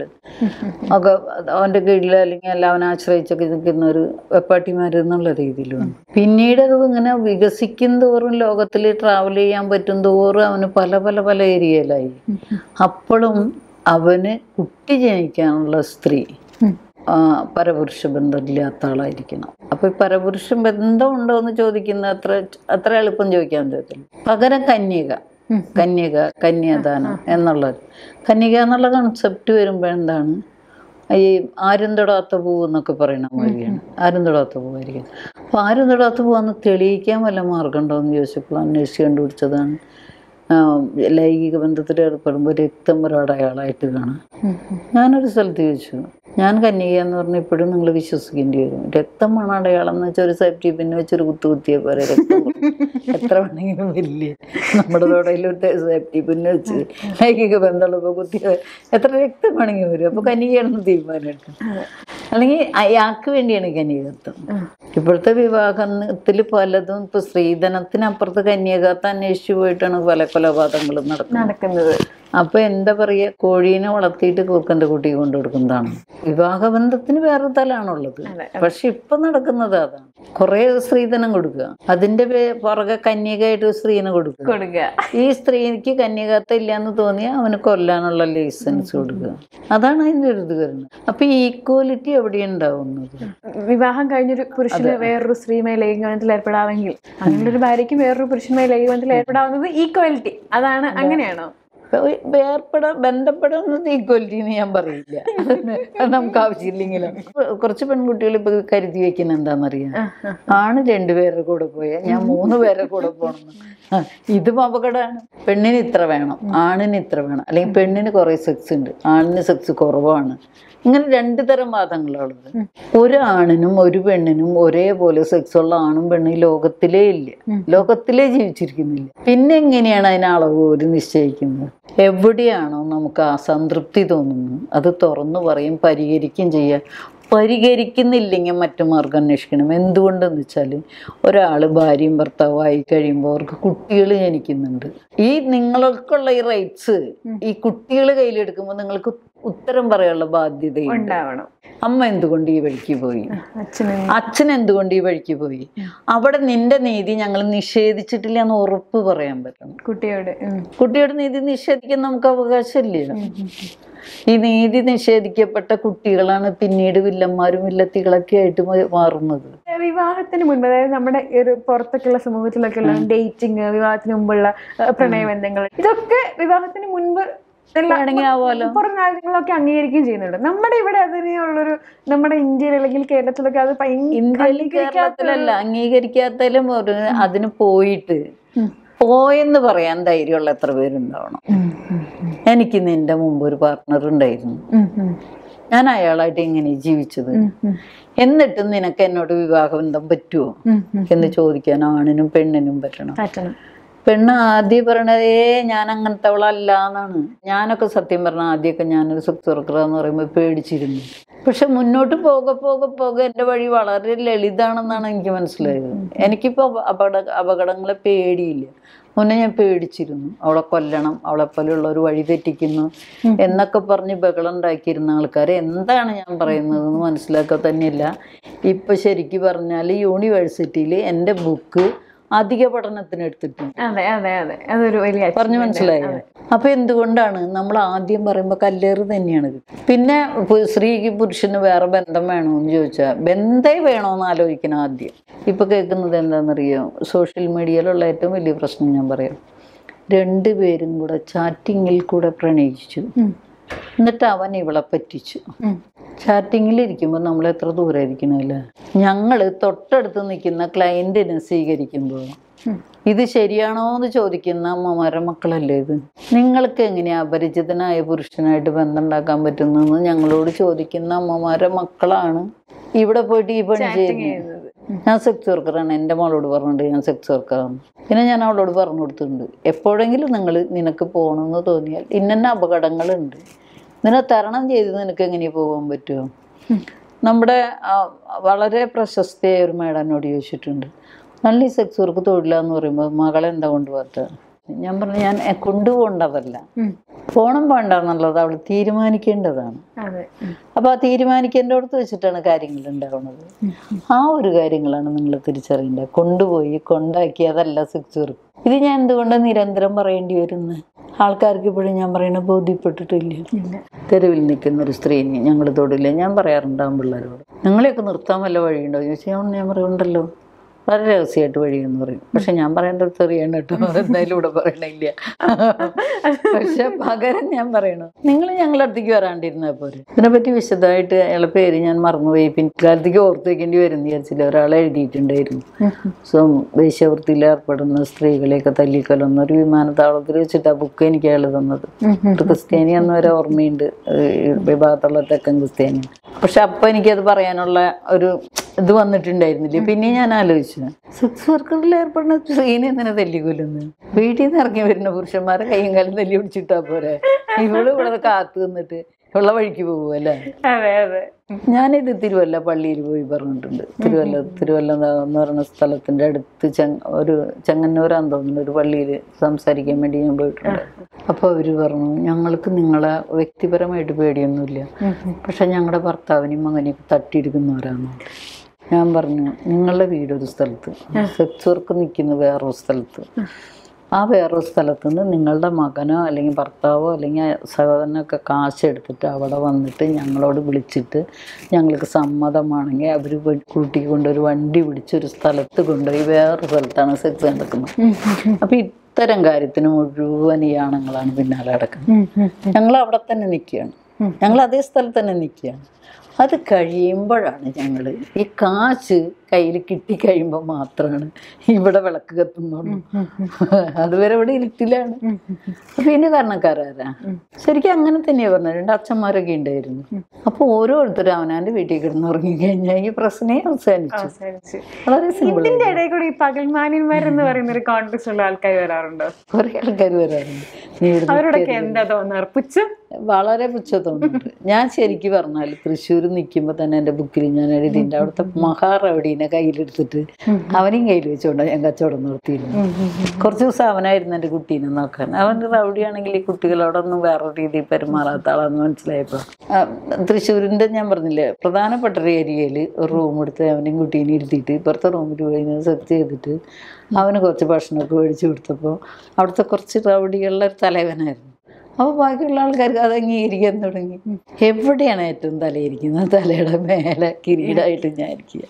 ഒക്കെ അവന്റെ കീഴിൽ അല്ലെങ്കിൽ അല്ല അവനെ ആശ്രയിച്ചൊക്കെ നിൽക്കുന്ന ഒരു വെപ്പാട്ടിമാർ എന്നുള്ള രീതിയിൽ വന്നു പിന്നീട് അത് ഇങ്ങനെ വികസിക്കും തോറും ലോകത്തിൽ ട്രാവൽ ചെയ്യാൻ പറ്റും തോറും അവന് പല പല പല ഏരിയയിലായി അപ്പോഴും അവന് കുട്ടി ജനിക്കാനുള്ള സ്ത്രീ ആ, പരപുരുഷ ബന്ധമില്ലാത്ത ആളായിരിക്കണം അപ്പൊ ഈ പരപുരുഷ ബന്ധം ഉണ്ടോ എന്ന് ചോദിക്കുന്ന അത്ര അത്ര എളുപ്പം ചോദിക്കാൻ പറ്റത്തില്ല പകരം കന്യക കന്യക കന്യാദാനം എന്നുള്ളത് കന്യക എന്നുള്ള കൺസെപ്റ്റ് വരുമ്പോൾ എന്താണ് ഈ ആരും തൊടാത്ത പൂവ് എന്നൊക്കെ പറയുന്ന മാതിരിയാണ് ആരും തൊടാത്ത പൂവായിരിക്കും അപ്പോൾ ആരും തൊടാത്ത പൂവെന്ന് തെളിയിക്കാൻ വല്ല മാർഗം ഉണ്ടോ എന്ന് ചോദിച്ചപ്പോൾ അന്വേഷിച്ച് കണ്ടുപിടിച്ചതാണ് ആ, ലൈംഗിക ബന്ധത്തിൽ ഏർപ്പെടുമ്പോൾ രക്തം ഒരു അടയാളമായിട്ട് കാണാം ഞാനൊരു സ്ഥലത്ത് ചോദിച്ചു ഞാൻ കന്യക എന്ന് പറഞ്ഞാൽ ഇപ്പോഴും നിങ്ങൾ വിശ്വസിക്കേണ്ടി വരും രക്തമാണ് അടയാളം എന്ന് വെച്ചാൽ ഒരു സേഫ്റ്റി പിന്നെ വെച്ചൊരു കുത്തു കുത്തിയ പോലെ രക്തം കൊടുക്കും. എത്ര വേണമെങ്കിലും വലിയ നമ്മുടെ തൊടയിൽ സേഫ്റ്റി പിന്നെ വെച്ച് ലൈംഗിക ബന്ധമുള്ളപ്പോൾ കുത്തിയ എത്ര രക്തം വേണമെങ്കിൽ വരും അപ്പോൾ കന്യകയാണെന്ന് തീരുമാനം എടുക്കും അല്ലെങ്കിൽ അയാൾക്ക് വേണ്ടിയാണ് കന്യകത്വം ഇപ്പോഴത്തെ വിവാഹത്തിൽ പലതും ഇപ്പൊ സ്ത്രീധനത്തിനപ്പുറത്ത് കന്യകത്വം അന്വേഷിച്ചു പോയിട്ടാണ് പല കൊലപാതകങ്ങളും നടക്കുന്നത് നടക്കുന്നത് അപ്പൊ എന്താ പറയാ കോഴീനെ വളർത്തിയിട്ട് കൂർക്കന്റെ കുട്ടിയെ കൊണ്ടു കൊടുക്കുന്നതാണ് വിവാഹബന്ധത്തിന് വേറെ തലാണുള്ളത് അതെ. പക്ഷെ ഇപ്പൊ നടക്കുന്നത് അതാണ് കുറെ സ്ത്രീധനം കൊടുക്കുക അതിന്റെ പേ- പുറകെ കന്യകയായിട്ട് ഒരു സ്ത്രീനെ കൊടുക്കുക കൊടുക്കുക ഈ സ്ത്രീക്ക് കന്യകത്വം ഇല്ലാന്ന് തോന്നിയാൽ അവന് കൊല്ലാനുള്ള ലൈസൻസ് കൊടുക്കുക അതാണ് അതിന്റെ ഒരു ഇത് വരുന്നത് അപ്പൊ ഈ ഈക്വാലിറ്റി എവിടെ ഉണ്ടാവുന്നത് വിവാഹം കഴിഞ്ഞൊരു പുരുഷന് വേറൊരു സ്ത്രീയുമായി ലൈംഗികബന്ധത്തിൽ ഏർപ്പെടാമെങ്കിൽ അങ്ങനെ ഒരു ഭാര്യയ്ക്ക് വേറൊരു പുരുഷനുമായി ലൈംഗികബന്ധത്തിൽ ഏർപ്പെടാവുന്നത് ഈക്വാലിറ്റി അതാണ് അങ്ങനെയാണോ ഏർപ്പെടാ ബന്ധപ്പെടുന്നത് ഈക്വാലിറ്റി എന്ന് ഞാൻ പറയില്ല അത് നമുക്ക് ആവശ്യമില്ലെങ്കിലും കുറച്ച് പെൺകുട്ടികൾ ഇപ്പൊ കരുതി വെക്കുന്ന എന്താണെന്നറിയാം ആണ് രണ്ടുപേരുടെ കൂടെ പോയ ഞാൻ മൂന്ന് പേരുടെ കൂടെ പോകണം ആ, ഇതും അപകടമാണ് പെണ്ണിന് ഇത്ര വേണം ആണിന് ഇത്ര വേണം അല്ലെങ്കിൽ പെണ്ണിന് കുറെ സെക്സ് ഉണ്ട് ആണിന് സെക്സ് കുറവാണ് ഇങ്ങനെ രണ്ടു തരം വാദങ്ങളുള്ളത് ഒരു ആണിനും ഒരു പെണ്ണിനും ഒരേപോലെ സെക്സ് ഉള്ള ആണും പെണ്ണും ഈ ലോകത്തിലേ ഇല്ല ലോകത്തിലേ ജീവിച്ചിരിക്കുന്നില്ല പിന്നെ എങ്ങനെയാണ് അതിന് അളവ് ഒരു നിശ്ചയിക്കുന്നത് എവിടെയാണോ നമുക്ക് അസംതൃപ്തി തോന്നുന്നു അത് തുറന്നു പറയും പരിഹരിക്കുകയും ചെയ്യാം പരിഹരിക്കുന്നില്ലെങ്കിൽ മറ്റു മാർഗം അന്വേഷിക്കണം എന്തുകൊണ്ടെന്ന് വെച്ചാൽ ഒരാൾ ഭാര്യയും ഭർത്താവായി കഴിയുമ്പോൾ അവർക്ക് കുട്ടികൾ ജനിക്കുന്നുണ്ട് ഈ നിങ്ങൾക്കുള്ള ഈ റൈറ്റ്സ് ഈ കുട്ടികൾ കയ്യിലെടുക്കുമ്പോൾ നിങ്ങൾക്ക് ഉത്തരം പറയാനുള്ള ബാധ്യതയുണ്ട് ഉണ്ടാവണം അമ്മ എന്തുകൊണ്ട് ഈ വഴിക്ക് പോയി അച്ഛന് അച്ഛൻ എന്തുകൊണ്ട് ഈ വഴിക്ക് പോയി അവിടെ നിന്റെ നീതി ഞങ്ങൾ നിഷേധിച്ചിട്ടില്ല എന്ന് ഉറപ്പ് പറയാൻ പറ്റണം കുട്ടിയോട് ഉം. കുട്ടിയുടെ നീതി നിഷേധിക്കാൻ നമുക്ക് അവകാശമില്ല ഈ നീതി നിഷേധിക്കപ്പെട്ട കുട്ടികളാണ് പിന്നീട് വില്ലന്മാരും വില്ലത്തികളൊക്കെ ആയിട്ട് മാ- മാറുന്നത് വിവാഹത്തിന് മുൻപ് അതായത് നമ്മുടെ ഈ ഒരു പുറത്തൊക്കെയുള്ള സമൂഹത്തിലൊക്കെ ഉള്ള ഡേറ്റിംഗ് വിവാഹത്തിന് മുമ്പുള്ള ഏഹ്, പ്രണയബന്ധങ്ങൾ ഇതൊക്കെ വിവാഹത്തിന് മുൻപ് എല്ലാ- വേണമെങ്കിൽ ആവാലോ പുറം രാജ്യങ്ങളൊക്കെ അംഗീകരിക്കുകയും ചെയ്യുന്നുണ്ട് നമ്മുടെ ഇവിടെ അതിനുള്ളൊരു നമ്മുടെ ഇന്ത്യയിൽ അല്ലെങ്കിൽ കേരളത്തിലൊക്കെ അത് ഭയങ്കര ഇന്ത്യയിലും കേരളത്തിലല്ല അംഗീകരിക്കാത്തതിലും ഒരു അതിന് പോയിട്ട് പോയെന്ന് പറയാൻ ധൈര്യമുള്ള എത്ര പേരുണ്ടാവണം എനിക്ക് നിന്റെ മുമ്പ് ഒരു പാർട്ട്ണർ ഉണ്ടായിരുന്നു ഞാൻ അയാളായിട്ട് എങ്ങനെ ജീവിച്ചത് എന്നിട്ടും നിനക്ക് എന്നോട് വിവാഹബന്ധം പറ്റുമോ എന്ന് ചോദിക്കാൻ ആണിനും പെണ്ണിനും പറ്റണം പറ്റണം പെണ്ണ് ആദ്യം പറയണത് ഏ ഞാൻ അങ്ങനത്തെ അവളല്ല എന്നാണ് ഞാനൊക്കെ സത്യം പറഞ്ഞ ആദ്യമൊക്കെ ഞാനൊരു സെക്സ് വർക്കർ എന്ന് പറയുമ്പോൾ പേടിച്ചിരുന്നു പക്ഷെ മുന്നോട്ട് പോകെ പോകെ പോകെ എൻ്റെ വഴി വളരെ ലളിതാണെന്നാണ് എനിക്ക് മനസ്സിലായത് എനിക്കിപ്പോൾ അപകട അപകടങ്ങളെ പേടിയില്ല മുന്നേ ഞാൻ പേടിച്ചിരുന്നു അവളെ കൊല്ലണം അവളെ പോലെയുള്ള ഒരു വഴി തെറ്റിക്കുന്നു എന്നൊക്കെ പറഞ്ഞ് ബഹളം ഉണ്ടാക്കിയിരുന്ന ആൾക്കാർ എന്താണ് ഞാൻ പറയുന്നതെന്ന് മനസ്സിലാക്കുക തന്നെയില്ല ഇപ്പം ശരിക്കും പറഞ്ഞാൽ യൂണിവേഴ്സിറ്റിയിൽ എൻ്റെ ബുക്ക് അധിക പഠനത്തിന് എടുത്തിട്ടുണ്ട് അതെ അതെ അതെ അതൊരു വലിയ പറഞ്ഞു മനസ്സിലായോ അപ്പൊ എന്തുകൊണ്ടാണ് നമ്മൾ ആദ്യം പറയുമ്പോൾ കല്ലേറ് തന്നെയാണ് ഇത്. പിന്നെ പു- സ്ത്രീക്ക് പുരുഷന് വേറെ ബന്ധം വേണോ എന്ന് ചോദിച്ചാൽ ബന്ധേ വേണോന്ന് ആലോചിക്കണം ആദ്യം ഇപ്പൊ കേൾക്കുന്നത് എന്താണെന്നറിയോ സോഷ്യൽ മീഡിയയിലുള്ള ഏറ്റവും വലിയ പ്രശ്നം ഞാൻ പറയാം രണ്ടുപേരും കൂടെ ചാറ്റിങ്ങിൽ കൂടെ പ്രണയിച്ചു എന്നിട്ട് അവൻ ഇവളെ പറ്റിച്ചു ചാറ്റിങ്ങിൽ ഇരിക്കുമ്പോൾ നമ്മൾ എത്ര ദൂരെ ഇരിക്കണമല്ലേ ഞങ്ങൾ തൊട്ടടുത്ത് നിൽക്കുന്ന ക്ലയൻറ്റിനെ സ്വീകരിക്കുമ്പോൾ ഇത് ശരിയാണോ എന്ന് ചോദിക്കുന്ന അമ്മമാരുടെ മക്കളല്ലേ ഇത് നിങ്ങൾക്ക് എങ്ങനെയാ അപരിചിതനായ പുരുഷനായിട്ട് ബന്ധം ഉണ്ടാക്കാൻ പറ്റുന്നതെന്ന് ഞങ്ങളോട് ചോദിക്കുന്ന അമ്മമാരുടെ മക്കളാണ് ഇവിടെ പോയിട്ട് ഈ പണി ചെയ്യുന്നത് ഞാൻ സെക്സ് വർക്കറാണ് എൻ്റെ മോളോട് പറഞ്ഞിട്ടുണ്ട് ഞാൻ സെക്സ് വർക്കറാണ് പിന്നെ ഞാൻ അവളോട് പറഞ്ഞു കൊടുത്തിട്ടുണ്ട് എപ്പോഴെങ്കിലും നിങ്ങൾ നിനക്ക് പോകണമെന്ന് തോന്നിയാൽ ഇന്ന അപകടങ്ങളുണ്ട് ഇതിനെ തരണം ചെയ്ത് നിനക്ക് എങ്ങനെ പോകാൻ പറ്റുമോ നമ്മുടെ ആ, വളരെ പ്രശസ്തയായ ഒരു മേഡം എന്നോട് ചോദിച്ചിട്ടുണ്ട് നല്ല ഈ സെക്സ് വർക്ക് തൊഴിലാന്ന് പറയുമ്പോൾ മകളെ എന്താ കൊണ്ടുപോകാത്ത ഞാൻ പറഞ്ഞു ഞാൻ എ, കൊണ്ടുപോകേണ്ടതല്ല പോണം വേണ്ട എന്നുള്ളത് അവൾ തീരുമാനിക്കേണ്ടതാണ് അതെ അപ്പോൾ ആ തീരുമാനിക്കേണ്ടടുത്ത് വെച്ചിട്ടാണ് കാര്യങ്ങൾ ഉണ്ടാവുന്നത് ആ ഒരു കാര്യങ്ങളാണ് നിങ്ങൾ തിരിച്ചറിയേണ്ടത് കൊണ്ടുപോയി കൊണ്ടാക്കിയതല്ല സെക്സ് വർക്ക് ഇത് ഞാൻ എന്തുകൊണ്ട് നിരന്തരം പറയേണ്ടി വരുന്നത് ആൾക്കാർക്ക് ഇപ്പോഴും ഞാൻ പറയണ ബോധ്യപ്പെട്ടിട്ടില്ല ഇല്ല തെരുവിൽ നിൽക്കുന്ന ഒരു സ്ത്രീനെ ഞങ്ങൾ തൊടില്ല ഞാൻ പറയാറുണ്ട് ആ പിള്ളേരോട് നിങ്ങളെയൊക്കെ നിർത്താൻ വല്ല വഴിയുണ്ടോ എന്ന് ചോദിച്ചാൽ ഞാൻ പറയുണ്ടല്ലോ വളരെ രഹസ്യമായിട്ട് വഴിയെന്ന് പറയും പക്ഷെ ഞാൻ പറയേണ്ട അടുത്ത് അറിയണം കേട്ടോ എന്തായാലും ഇവിടെ പറയണില്ല പക്ഷെ പകരം ഞാൻ പറയണു നിങ്ങൾ ഞങ്ങളുടെ അടുത്തേക്ക് വരാണ്ടിരുന്നാൽ പോരെ ഇതിനെപ്പറ്റി വിശദമായിട്ട് അയാളെ പേര് ഞാൻ മറന്നുപോയി പിൻകാലത്തേക്ക് ഓർത്ത് വെക്കേണ്ടി വരും എന്ന് വിചാരിച്ചില്ല ഒരാളെ എഴുതിയിട്ടുണ്ടായിരുന്നു സോ വേശ്യാവൃത്തിയിൽ ഏർപ്പെടുന്ന സ്ത്രീകളെയൊക്കെ തല്ലിക്കൊല്ലുന്ന ഒരു വിമാനത്താവളത്തിൽ വെച്ചിട്ട് ആ ബുക്ക് എനിക്ക് അയാൾ തന്നത് ഒരു ക്രിസ്ത്യാനി എന്ന് വരെ ഓർമ്മയുണ്ട് ഏഹ് ഈ ഭാഗത്തുള്ള തെക്കൻ ക്രിസ്ത്യാനി പക്ഷെ അപ്പൊ എനിക്കത് പറയാനുള്ള ഒരു ഇത് വന്നിട്ടുണ്ടായിരുന്നില്ല പിന്നെ ഞാൻ ആലോചിച്ചു സെക്സ് വർക്കറിൽ ഏർപ്പെടുന്ന സ്ത്രീനെ എന്തിനാ തല്ലിക്കൊല്ലുന്നു വീട്ടിൽ നിന്ന് ഇറങ്ങി വരുന്ന പുരുഷന്മാരെ കൈയും കാലം തല്ലി പിടിച്ചിട്ടാ പോരെ ഇവള് ഇവിടെ കാത്തു നിന്നിട്ട് ഉള്ള വഴിക്ക് പോകും അല്ലേ അതെ അതെ ഞാനിത് തിരുവല്ല പള്ളിയിൽ പോയി പറഞ്ഞിട്ടുണ്ട് തിരുവല്ല തിരുവല്ല എന്ന് പറയുന്ന സ്ഥലത്തിൻ്റെ അടുത്ത് ചെങ് ഒരു ചെങ്ങന്നൂരാന്ന് തോന്നുന്നു ഒരു പള്ളിയിൽ സംസാരിക്കാൻ വേണ്ടി ഞാൻ പോയിട്ടുണ്ട് അപ്പോൾ അവർ പറഞ്ഞു ഞങ്ങൾക്ക് നിങ്ങളെ വ്യക്തിപരമായിട്ട് പേടിയൊന്നുമില്ല പക്ഷെ ഞങ്ങളുടെ ഭർത്താവിനെയും മകനെയും തട്ടിയെടുക്കുന്നവരാണ് ഞാൻ പറഞ്ഞു നിങ്ങളുടെ വീട് ഒരു സ്ഥലത്ത് സെക്സ് വർക്ക് നിൽക്കുന്ന വേറൊരു സ്ഥലത്ത് ആ വേറൊരു സ്ഥലത്ത് നിന്ന് നിങ്ങളുടെ മകനോ അല്ലെങ്കിൽ ഭർത്താവോ അല്ലെങ്കിൽ സഹോദരനൊക്കെ കാശ് എടുത്തിട്ട് അവിടെ വന്നിട്ട് ഞങ്ങളോട് വിളിച്ചിട്ട് ഞങ്ങൾക്ക് സമ്മതമാണെങ്കിൽ അവർ കൂട്ടിക്കൊണ്ട് ഒരു വണ്ടി പിടിച്ച് ഒരു സ്ഥലത്ത് കൊണ്ടുപോയി വേറൊരു സ്ഥലത്താണ് സെക്സ് നടക്കുന്നത് അപ്പം ഇത്തരം കാര്യത്തിന് മുഴുവൻ ഈ ആണുങ്ങളാണ് പിന്നാലെ നടക്കുന്നത് ഞങ്ങൾ അവിടെ തന്നെ നിൽക്കുകയാണ് ഞങ്ങൾ അതേ സ്ഥലത്ത് തന്നെ നിൽക്കുകയാണ് അത് കഴിയുമ്പോഴാണ് ഞങ്ങൾ ഈ കാശ് കയ്യിൽ കിട്ടിക്കഴിയുമ്പോൾ മാത്രമാണ് ഇവിടെ വിളക്ക് കത്തുന്നുള്ളൂ അതുവരെ ഇവിടെ ഇരുട്ടിലാണ് അപ്പൊ ഇതിന് കാരണക്കാരാരാ ശരിക്കും അങ്ങനെ തന്നെയാ പറഞ്ഞത് രണ്ട് അച്ഛന്മാരൊക്കെ ഉണ്ടായിരുന്നു അപ്പൊ ഓരോരുത്തരും അവനാന്റെ വീട്ടിൽ കിടന്ന് ഉറങ്ങിക്കഴിഞ്ഞാൽ ഈ പ്രശ്നമേ അവസാനിച്ചു അവസാനിച്ച് വളരെ സിമ്പിൾ ഇതിന്റെ ഇടയിൽ കൂടി ഈ പകൽമാന്യന്മാർ എന്ന് പറയുന്ന ഒരു കോൺഗ്രസ് ഉള്ള ആൾക്കാർ വരാറുണ്ടോ കുറെ ആൾക്കാർ വരാറുണ്ട് നീ ഇവിടുന്ന് അവരോടൊക്കെ എന്താ തോന്നാറ് പുച്ഛം വളരെ പുച്ഛ തോന്നുന്നുണ്ട് ഞാൻ ശരിക്കും പറഞ്ഞാൽ തൃശ്ശൂർ നിൽക്കുമ്പോൾ തന്നെ എൻ്റെ ബുക്കിൽ ഞാൻ എഴുതിയിട്ടുണ്ട് അവിടുത്തെ മഹാറവടീനെ കയ്യിലെടുത്തിട്ട് അവനെയും കയ്യിൽ വെച്ചുകൊണ്ട് ഞാൻ കച്ചവടം നടത്തിയിരുന്നു കുറച്ച് ദിവസം അവനായിരുന്നു എൻ്റെ കുട്ടീനെ നോക്കാൻ അവൻ റൗഡിയാണെങ്കിൽ ഈ കുട്ടികളോടൊന്നും വേറെ രീതിയിൽ പെരുമാറാത്ത ആളാന്ന് മനസ്സിലായപ്പോൾ തൃശ്ശൂരിൻ്റെ ഞാൻ പറഞ്ഞില്ലേ പ്രധാനപ്പെട്ട ഒരു ഏരിയയിൽ ഒരു റൂം എടുത്ത് അവനെയും കുട്ടീനെ ഇരുത്തിയിട്ട് ഇപ്പുറത്തെ റൂമിൽ പോയി ഞാൻ സെർച്ച് ചെയ്തിട്ട് അവന് കുറച്ച് ഭക്ഷണമൊക്കെ മേടിച്ചു കൊടുത്തപ്പോൾ അവിടുത്തെ കുറച്ച് റൗഡികളുടെ ഒരു തലവനായിരുന്നു അപ്പോൾ ബാക്കിയുള്ള ആൾക്കാർക്ക് അത് അംഗീകരിക്കാൻ തുടങ്ങി എവിടെയാണ് ഏറ്റവും തലയിരിക്കുന്നത് തലയുടെ മേലെ കിരീടമായിട്ട് ഞാൻ ഇരിക്കുക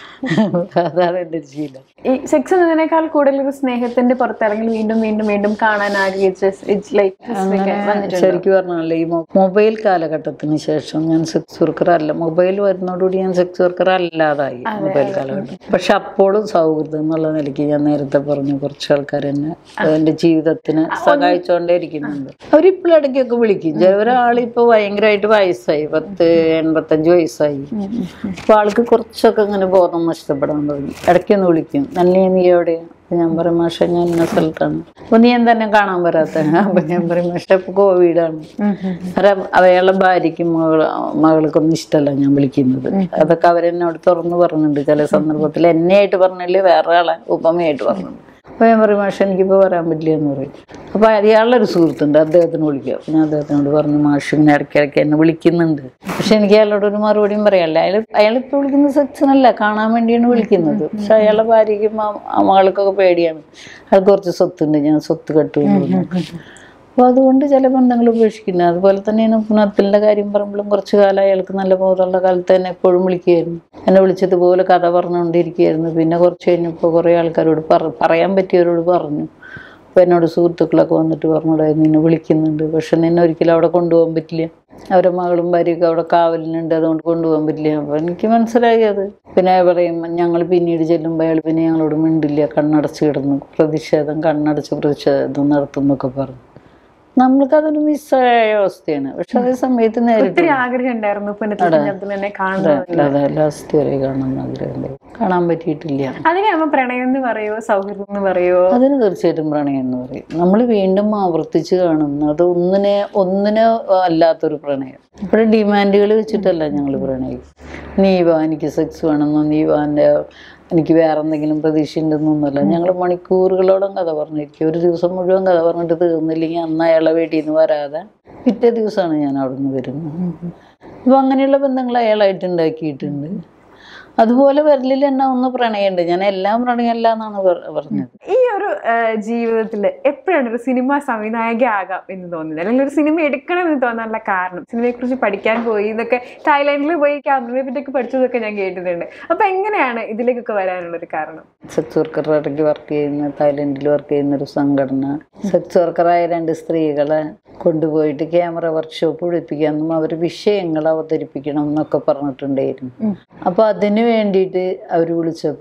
അതാണ് എൻ്റെ ഒരു ശീലം ഈ സെക്സ് എന്നതിനേക്കാൾ കൂടുതൽ ഒരു സ്നേഹത്തിന്റെ പുറത്തിറങ്ങി വീണ്ടും വീണ്ടും വീണ്ടും കാണാൻ ആഗ്രഹിച്ച വന്നിട്ടുണ്ട് ശരിക്കും പറഞ്ഞാൽ ഈ മൊ- മൊബൈൽ കാലഘട്ടത്തിന് ശേഷം ഞാൻ സെക്സ് വർക്കർ അല്ല മൊബൈൽ വരുന്നതോടുകൂടി ഞാൻ സെക്സ് വർക്കർ അല്ലാതായി മൊബൈൽ കാലഘട്ടം പക്ഷെ അപ്പോഴും സൗഹൃദം എന്നുള്ള നിലയ്ക്ക് ഞാൻ നേരത്തെ പറഞ്ഞു കുറച്ച് ആൾക്കാർ എന്നെ എൻ്റെ ജീവിതത്തിന് സഹായിച്ചുകൊണ്ടേ ഇരിക്കുന്നുണ്ട് അവരിപ്പോഴും ഇടയ്ക്കൊക്കെ വിളിക്കും ചില ഒരാളിപ്പോ ഭയങ്കരമായിട്ട് വയസ്സായി പത്ത് എൺപത്തഞ്ച് വയസ്സായി അപ്പൊ ആൾക്ക് കുറച്ചൊക്കെ ഇങ്ങനെ ബോധം നഷ്ടപ്പെടാൻ തുടങ്ങി ഇടയ്ക്കൊന്ന് വിളിക്കും നല്ല നീ എവിടെയാ അപ്പൊ ഞാൻ പറയും മാഷ ഞാൻ ഇന്ന സ്ഥലത്താണ് അപ്പൊ നീ എന്താ എന്നെ കാണാൻ വരാത്ത അപ്പൊ ഞാൻ പറയും മാഷ ഇപ്പൊ കോവിഡാണ് അന്നേരം അയാളുടെ ഭാര്യയ്ക്കും മകള് മകൾക്കൊന്നും ഇഷ്ടമല്ല ഞാൻ വിളിക്കുന്നത് അതൊക്കെ അവരെന്നോട് തുറന്നു പറഞ്ഞിട്ടുണ്ട് ചില സന്ദർഭത്തിൽ എന്നെയായിട്ട് പറഞ്ഞില്ലേ വേറെ ആളെ ഉപമയായിട്ട് പറഞ്ഞിട്ടുണ്ട് അപ്പോൾ ഞാൻ പറയും മാഷ എനിക്കിപ്പോൾ വരാൻ പറ്റില്ല എന്ന് പറയും അപ്പോൾ അയാളുടെ ഒരു സുഹൃത്തുണ്ട് അദ്ദേഹത്തിന് വിളിക്കുക അപ്പോൾ ഞാൻ അദ്ദേഹത്തിനോട് പറഞ്ഞു മാഷ് ഇങ്ങനെ ഇടയ്ക്കിടയ്ക്ക് എന്നെ വിളിക്കുന്നുണ്ട് പക്ഷെ എനിക്ക് അയാളോട് ഒരു മറുപടിയും പറയാനില്ല അയാൾ അയാളിപ്പോൾ വിളിക്കുന്നത് സെക്ഷനല്ല കാണാൻ വേണ്ടിയാണ് വിളിക്കുന്നത് പക്ഷെ അയാളുടെ ഭാര്യയ്ക്കും ആ- ആ മകൾക്കൊക്കെ പേടിയാണ് അയാൾക്ക് കുറച്ച് സ്വത്തുണ്ട് ഞാൻ സ്വത്ത് കെട്ടുകൊണ്ടു അപ്പോൾ അതുകൊണ്ട് ചില ബന്ധങ്ങൾ ഉപേക്ഷിക്കുന്നത് അതുപോലെ തന്നെയാണ് പുനത്തിൻ്റെ കാര്യം പറയുമ്പോഴും കുറച്ച് കാലം അയാൾക്ക് നല്ല ബോധമുള്ള കാലത്ത് തന്നെ എപ്പോഴും വിളിക്കുകയായിരുന്നു എന്നെ വിളിച്ചതുപോലെ കഥ പറഞ്ഞുകൊണ്ടിരിക്കുകയായിരുന്നു പിന്നെ കുറച്ച് കഴിഞ്ഞപ്പോൾ കുറേ ആൾക്കാരോട് പറ പറയാൻ പറ്റിയവരോട് പറഞ്ഞു അപ്പോൾ എന്നോട് സുഹൃത്തുക്കളൊക്കെ വന്നിട്ട് പറഞ്ഞോടെ നിന്നെ വിളിക്കുന്നുണ്ട് പക്ഷെ നിന്നെ ഒരിക്കലും അവിടെ കൊണ്ടുപോകാൻ പറ്റില്ല അവരുടെ മകളും ഭാര്യയൊക്കെ അവിടെ കാവലിനുണ്ട് അതുകൊണ്ട് കൊണ്ടുപോകാൻ പറ്റില്ല അപ്പോൾ എനിക്ക് മനസ്സിലായി അത് പിന്നെ പറയും ഞങ്ങൾ പിന്നീട് ചെല്ലുമ്പോൾ അയാൾ പിന്നെ ഞങ്ങളോട് മിണ്ടില്ല കണ്ണടച്ച് കിടന്നു പ്രതിഷേധം കണ്ണടച്ച് പ്രതിഷേധം നടത്തുന്നൊക്കെ പറഞ്ഞു നമ്മൾക്കതൊരു മിസ്സായ അവസ്ഥയാണ് പക്ഷെ അതേ സമയത്ത് നേരിട്ട് ഒത്തിരി ആഗ്രഹം ഉണ്ടായിരുന്നു പുനഃത്തിൽ തന്നെ കാണുന്നത് അല്ലാതെ ലാസ്റ്റ് വരെ കാണാൻ ആഗ്രഹമുണ്ട് കാണാൻ പറ്റിയിട്ടില്ല അതിനാകുമ്പോ പ്രണയം എന്ന് പറയോ സൗഹൃദം എന്ന് പറയോ അതിന് തീർച്ചയായിട്ടും പ്രണയം എന്ന് പറയും നമ്മൾ വീണ്ടും ആവർത്തിച്ച് കാണുന്നത് ഒന്നിനെ ഒന്നിനെ അല്ലാത്തൊരു പ്രണയം ഇവിടെ ഡിമാൻഡുകൾ വെച്ചിട്ടല്ല ഞങ്ങൾ പ്രണയിക്കും നീ വാ എനിക്ക് സെക്സ് വേണമെന്നോ നീ വാ എൻ്റെ എനിക്ക് വേറെ എന്തെങ്കിലും പ്രതീക്ഷ ഉണ്ടെന്നൊന്നുമല്ല ഞങ്ങൾ മണിക്കൂറുകളോളം കഥ പറഞ്ഞിരിക്കും ഒരു ദിവസം മുഴുവൻ കഥ പറഞ്ഞിട്ട് തീർന്നില്ലെങ്കിൽ അന്ന് അയാളെ വീട്ടിൽ നിന്ന് വരാതെ പിറ്റേ ദിവസമാണ് ഞാൻ അവിടെ നിന്ന് വരുന്നത് അപ്പോൾ അങ്ങനെയുള്ള ബന്ധങ്ങൾ അയാളായിട്ട് ഉണ്ടാക്കിയിട്ടുണ്ട് അതുപോലെ വിരലിൽ എന്നെ ഒന്ന് പ്രണയമുണ്ട് ഞാൻ എല്ലാം പ്രണയമല്ല എന്നാണ് പറ- പറഞ്ഞത് ഈ ഒരു ജീവിതത്തിൽ എപ്പോഴാണ് ഒരു സിനിമ സംവിധായക ആകാം എന്ന് തോന്നുന്നത് അല്ലെങ്കിൽ ഒരു സിനിമ എടുക്കണം എന്ന് തോന്നാനുള്ള കാരണം സിനിമയെ കുറിച്ച് പഠിക്കാൻ പോയി എന്നൊക്കെ തായ്ലാന്റിൽ പോയി ക്യാമറയെ പറ്റിയൊക്കെ പഠിച്ചതൊക്കെ ഞാൻ കേട്ടിട്ടുണ്ട് അപ്പൊ എങ്ങനെയാണ് ഇതിലേക്കൊക്കെ വരാനുള്ള ഒരു കാരണം സെക്സ് വർക്കറായിട്ട് വർക്ക് ചെയ്യുന്ന തായ്ലൻഡിൽ വർക്ക് ചെയ്യുന്ന ഒരു സംഘടന സെക്സ് വർക്കറായ രണ്ട് സ്ത്രീകളെ കൊണ്ടുപോയിട്ട് ക്യാമറ വർക്ക്ഷോപ്പ് പഠിപ്പിക്കാമെന്നും അവർ വിഷയങ്ങൾ അവതരിപ്പിക്കണം എന്നൊക്കെ പറഞ്ഞിട്ടുണ്ടായിരുന്നു അപ്പോൾ അതിന് വേണ്ടിയിട്ട് അവർ വിളിച്ചപ്പോൾ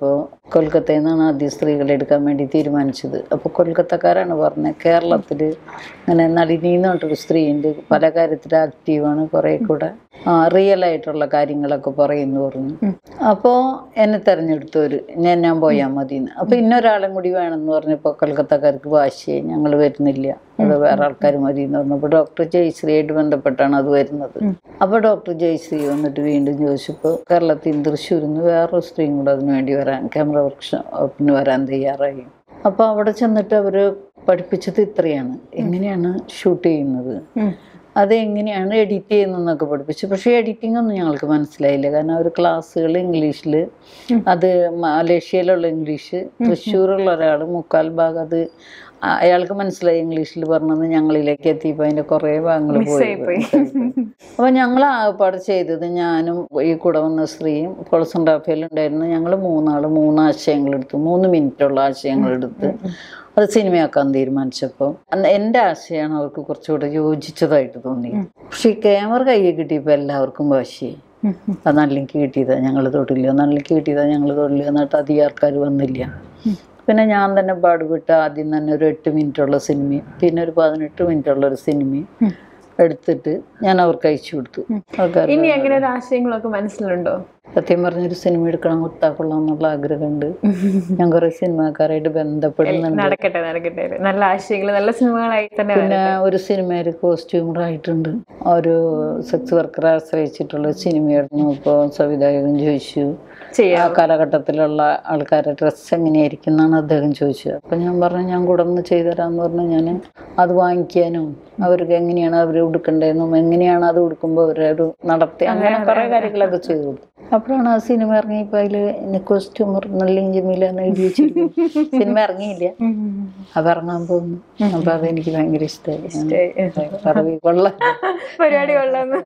കൊൽക്കത്തയിൽ നിന്നാണ് ആദ്യം സ്ത്രീകളെ എടുക്കാൻ വേണ്ടി തീരുമാനിച്ചത് അപ്പോൾ കൊൽക്കത്തക്കാരാണ് പറഞ്ഞത് കേരളത്തിൽ ഇങ്ങനെ നളിനി എന്ന് പറഞ്ഞിട്ടൊരു സ്ത്രീയുണ്ട് പല കാര്യത്തിലും ആക്റ്റീവാണ് കുറേ കൂടെ റിയൽ ആയിട്ടുള്ള കാര്യങ്ങളൊക്കെ പറയുന്നു പറഞ്ഞു അപ്പോൾ എന്നെ തിരഞ്ഞെടുത്തവർ ഞാൻ ഞാൻ പോയാൽ മതി എന്ന് അപ്പോൾ ഇന്നൊരാളും കൂടി വേണമെന്ന് പറഞ്ഞപ്പോൾ കൊൽക്കത്തക്കാർക്ക് വാശിയായി ഞങ്ങൾ വരുന്നില്ല അത് വേറെ ആൾക്കാർ മതി എന്ന് പറഞ്ഞപ്പോൾ ഡോക്ടർ ജയശ്രീയായിട്ട് ബന്ധപ്പെട്ടാണ് അത് വരുന്നത് അപ്പോൾ ഡോക്ടർ ജയശ്രീ വന്നിട്ട് വീണ്ടും ചോദിച്ചപ്പോൾ കേരളത്തിൽ നിന്ന് തൃശ്ശൂരിൽ നിന്ന് വേറൊരു സ്ത്രീയും കൂടെ അതിന് വേണ്ടി വരാൻ ക്യാമറ വർക്ക്ഷോപ്പിന് വരാൻ തയ്യാറായി അപ്പോൾ അവിടെ ചെന്നിട്ട് അവർ പഠിപ്പിച്ചത് ഇത്രയാണ് എങ്ങനെയാണ് ഷൂട്ട് ചെയ്യുന്നത് അത് എങ്ങനെയാണ് എഡിറ്റ് ചെയ്യുന്നതെന്നൊക്കെ പഠിപ്പിച്ചു പക്ഷേ എഡിറ്റിംഗ് ഒന്നും ഞങ്ങൾക്ക് മനസ്സിലായില്ല കാരണം അവർ ക്ലാസ്സുകൾ ഇംഗ്ലീഷിൽ അത് മലേഷ്യയിലുള്ള ഇംഗ്ലീഷ് തൃശ്ശൂരുള്ള ഒരാൾ മുക്കാൽ ഭാഗം അത് ആ- അയാൾക്ക് മനസ്സിലായി ഇംഗ്ലീഷിൽ പറഞ്ഞത് ഞങ്ങളിലേക്ക് എത്തിയപ്പോൾ അതിൻ്റെ കുറേ ഭാഗങ്ങൾ പോയി പോയി. അപ്പോൾ ഞങ്ങൾ ആകപ്പാട് ചെയ്തത് ഞാനും ഈ കൂടെ വന്ന സ്ത്രീയും ഉണ്ടായിരുന്നു ഞങ്ങൾ മൂന്നാൾ മൂന്ന് ആശയങ്ങളെടുത്തു മൂന്ന് മിനിറ്റുള്ള ആശയങ്ങളെടുത്ത് അത് സിനിമയാക്കാൻ തീരുമാനിച്ചപ്പോൾ അന്ന് എൻ്റെ ആശയമാണ് അവർക്ക് കുറച്ചുകൂടെ യോജിച്ചതായിട്ട് തോന്നി പക്ഷേ ഈ ക്യാമറ കയ്യിൽ കിട്ടിയപ്പോൾ എല്ലാവർക്കും വാശിയായി അത് നല്ലിക്ക് കിട്ടിയതാ ഞങ്ങൾ തൊട്ടില്ല നല്ലിക്ക് കിട്ടിയതാ ഞങ്ങൾ തൊട്ടില്ല എന്നിട്ട് അധികം ആൾക്കാർ വന്നില്ല പിന്നെ ഞാൻ തന്നെ പാടുപെട്ട് ആദ്യം തന്നെ ഒരു എട്ട് മിനിറ്റുള്ള സിനിമയും പിന്നെ ഒരു പതിനെട്ട് മിനിറ്റുള്ള ഒരു സിനിമയും എടുത്തിട്ട് ഞാൻ അവർക്ക് അയച്ചു കൊടുത്തു ആൾക്കാർ ഇനി അങ്ങനെ ഒരു ആശയങ്ങളൊക്കെ മനസ്സിലുണ്ടോ സത്യം പറഞ്ഞൊരു സിനിമ എടുക്കണം കൊടുത്താൽ കൊള്ളാം എന്നുള്ള ആഗ്രഹമുണ്ട് ഞാൻ കുറെ സിനിമാക്കാരായിട്ട് ബന്ധപ്പെടുന്നുണ്ട് നടക്കട്ടെ നടക്കട്ടെ നല്ല ആശയങ്ങൾ നല്ല സിനിമകളായി തന്നെ പിന്നെ ഒരു സിനിമയിൽ കോസ്റ്റ്യൂമർ ആയിട്ടുണ്ട് ഒരു സെക്സ് വർക്കറെ ആശ്രയിച്ചിട്ടുള്ള സിനിമയായിരുന്നു ഇപ്പോൾ സംവിധായകൻ ചോദിച്ചു ചെയ്യാം ആ കാലഘട്ടത്തിലുള്ള ആൾക്കാരുടെ ഡ്രസ്സ് എങ്ങനെയായിരിക്കും എന്നാണ് അദ്ദേഹം ചോദിച്ചത് അപ്പം ഞാൻ പറഞ്ഞു ഞാൻ കൂടെ ഒന്ന് ചെയ്തുതരാമെന്ന് പറഞ്ഞു ഞാൻ അത് വാങ്ങിക്കാനും അവർക്ക് എങ്ങനെയാണ് അവർ ഉടുക്കേണ്ടതെന്നും എങ്ങനെയാണ് അത് ഉടുക്കുമ്പോൾ അവരെ ഒരു നടത്തി അങ്ങനെ കുറേ കാര്യങ്ങളൊക്കെ ചെയ്തു കൊടുത്തു അപ്പോഴാണ് ആ സിനിമ ഇറങ്ങിയപ്പോൾ അതിൽ എന്നെ കോസ്റ്റ്യൂമർ നല്ല ജമീലെന്ന് എഴുതി വെച്ചിരിക്കുന്നു സിനിമ ഇറങ്ങിയില്ല അത് ഇറങ്ങാൻ പോകുന്നു അപ്പം അതെനിക്ക് ഭയങ്കര ഇഷ്ടമായി പറവി കൊള്ളാം പരിപാടി കൊള്ളാന്ന്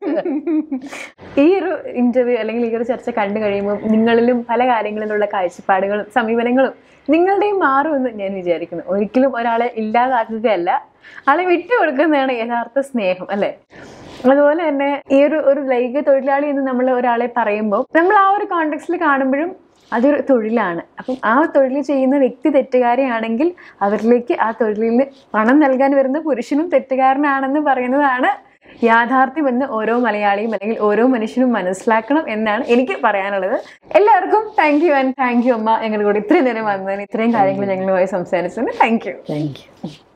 ഈ ഒരു ഇന്റർവ്യൂ അല്ലെങ്കിൽ ഈ ഒരു ചർച്ച കണ്ടു കഴിയുമ്പോൾ നിങ്ങളിലും പല കാര്യങ്ങളിലുള്ള കാഴ്ചപ്പാടുകളും സമീപനങ്ങളും നിങ്ങളുടെയും മാറുമെന്ന് ഞാൻ വിചാരിക്കുന്നു ഒരിക്കലും ഒരാളെ ഇല്ലാതാക്കുകയല്ല ആളെ വിട്ടുകൊടുക്കുന്നതാണ് യഥാർത്ഥ സ്നേഹം അല്ലെ അതുപോലെ തന്നെ ഈ ഒരു ഒരു ലൈംഗിക തൊഴിലാളി എന്ന് നമ്മൾ ഒരാളെ പറയുമ്പോൾ നമ്മൾ ആ ഒരു കോണ്ടെക്സ്റ്റിൽ കാണുമ്പോഴും അതൊരു തൊഴിലാണ് അപ്പം ആ തൊഴിൽ ചെയ്യുന്ന വ്യക്തി തെറ്റുകാരിയാണെങ്കിൽ അവരിലേക്ക് ആ തൊഴിലിൽ പണം നൽകാൻ വരുന്ന പുരുഷനും തെറ്റുകാരനാണെന്ന് പറയുന്നതാണ് യാഥാർത്ഥ്യമെന്ന് ഓരോ മലയാളിയും അല്ലെങ്കിൽ ഓരോ മനുഷ്യനും മനസ്സിലാക്കണം എന്നാണ് എനിക്ക് പറയാനുള്ളത് എല്ലാവർക്കും thank you and thank you അമ്മ ഞങ്ങളുടെ കൂടെ ഇത്രയും നേരം വന്നതിന് ഇത്രയും കാര്യങ്ങൾ ഞങ്ങളുമായി സംസാരിച്ചതിന് താങ്ക് യു താങ്ക് യു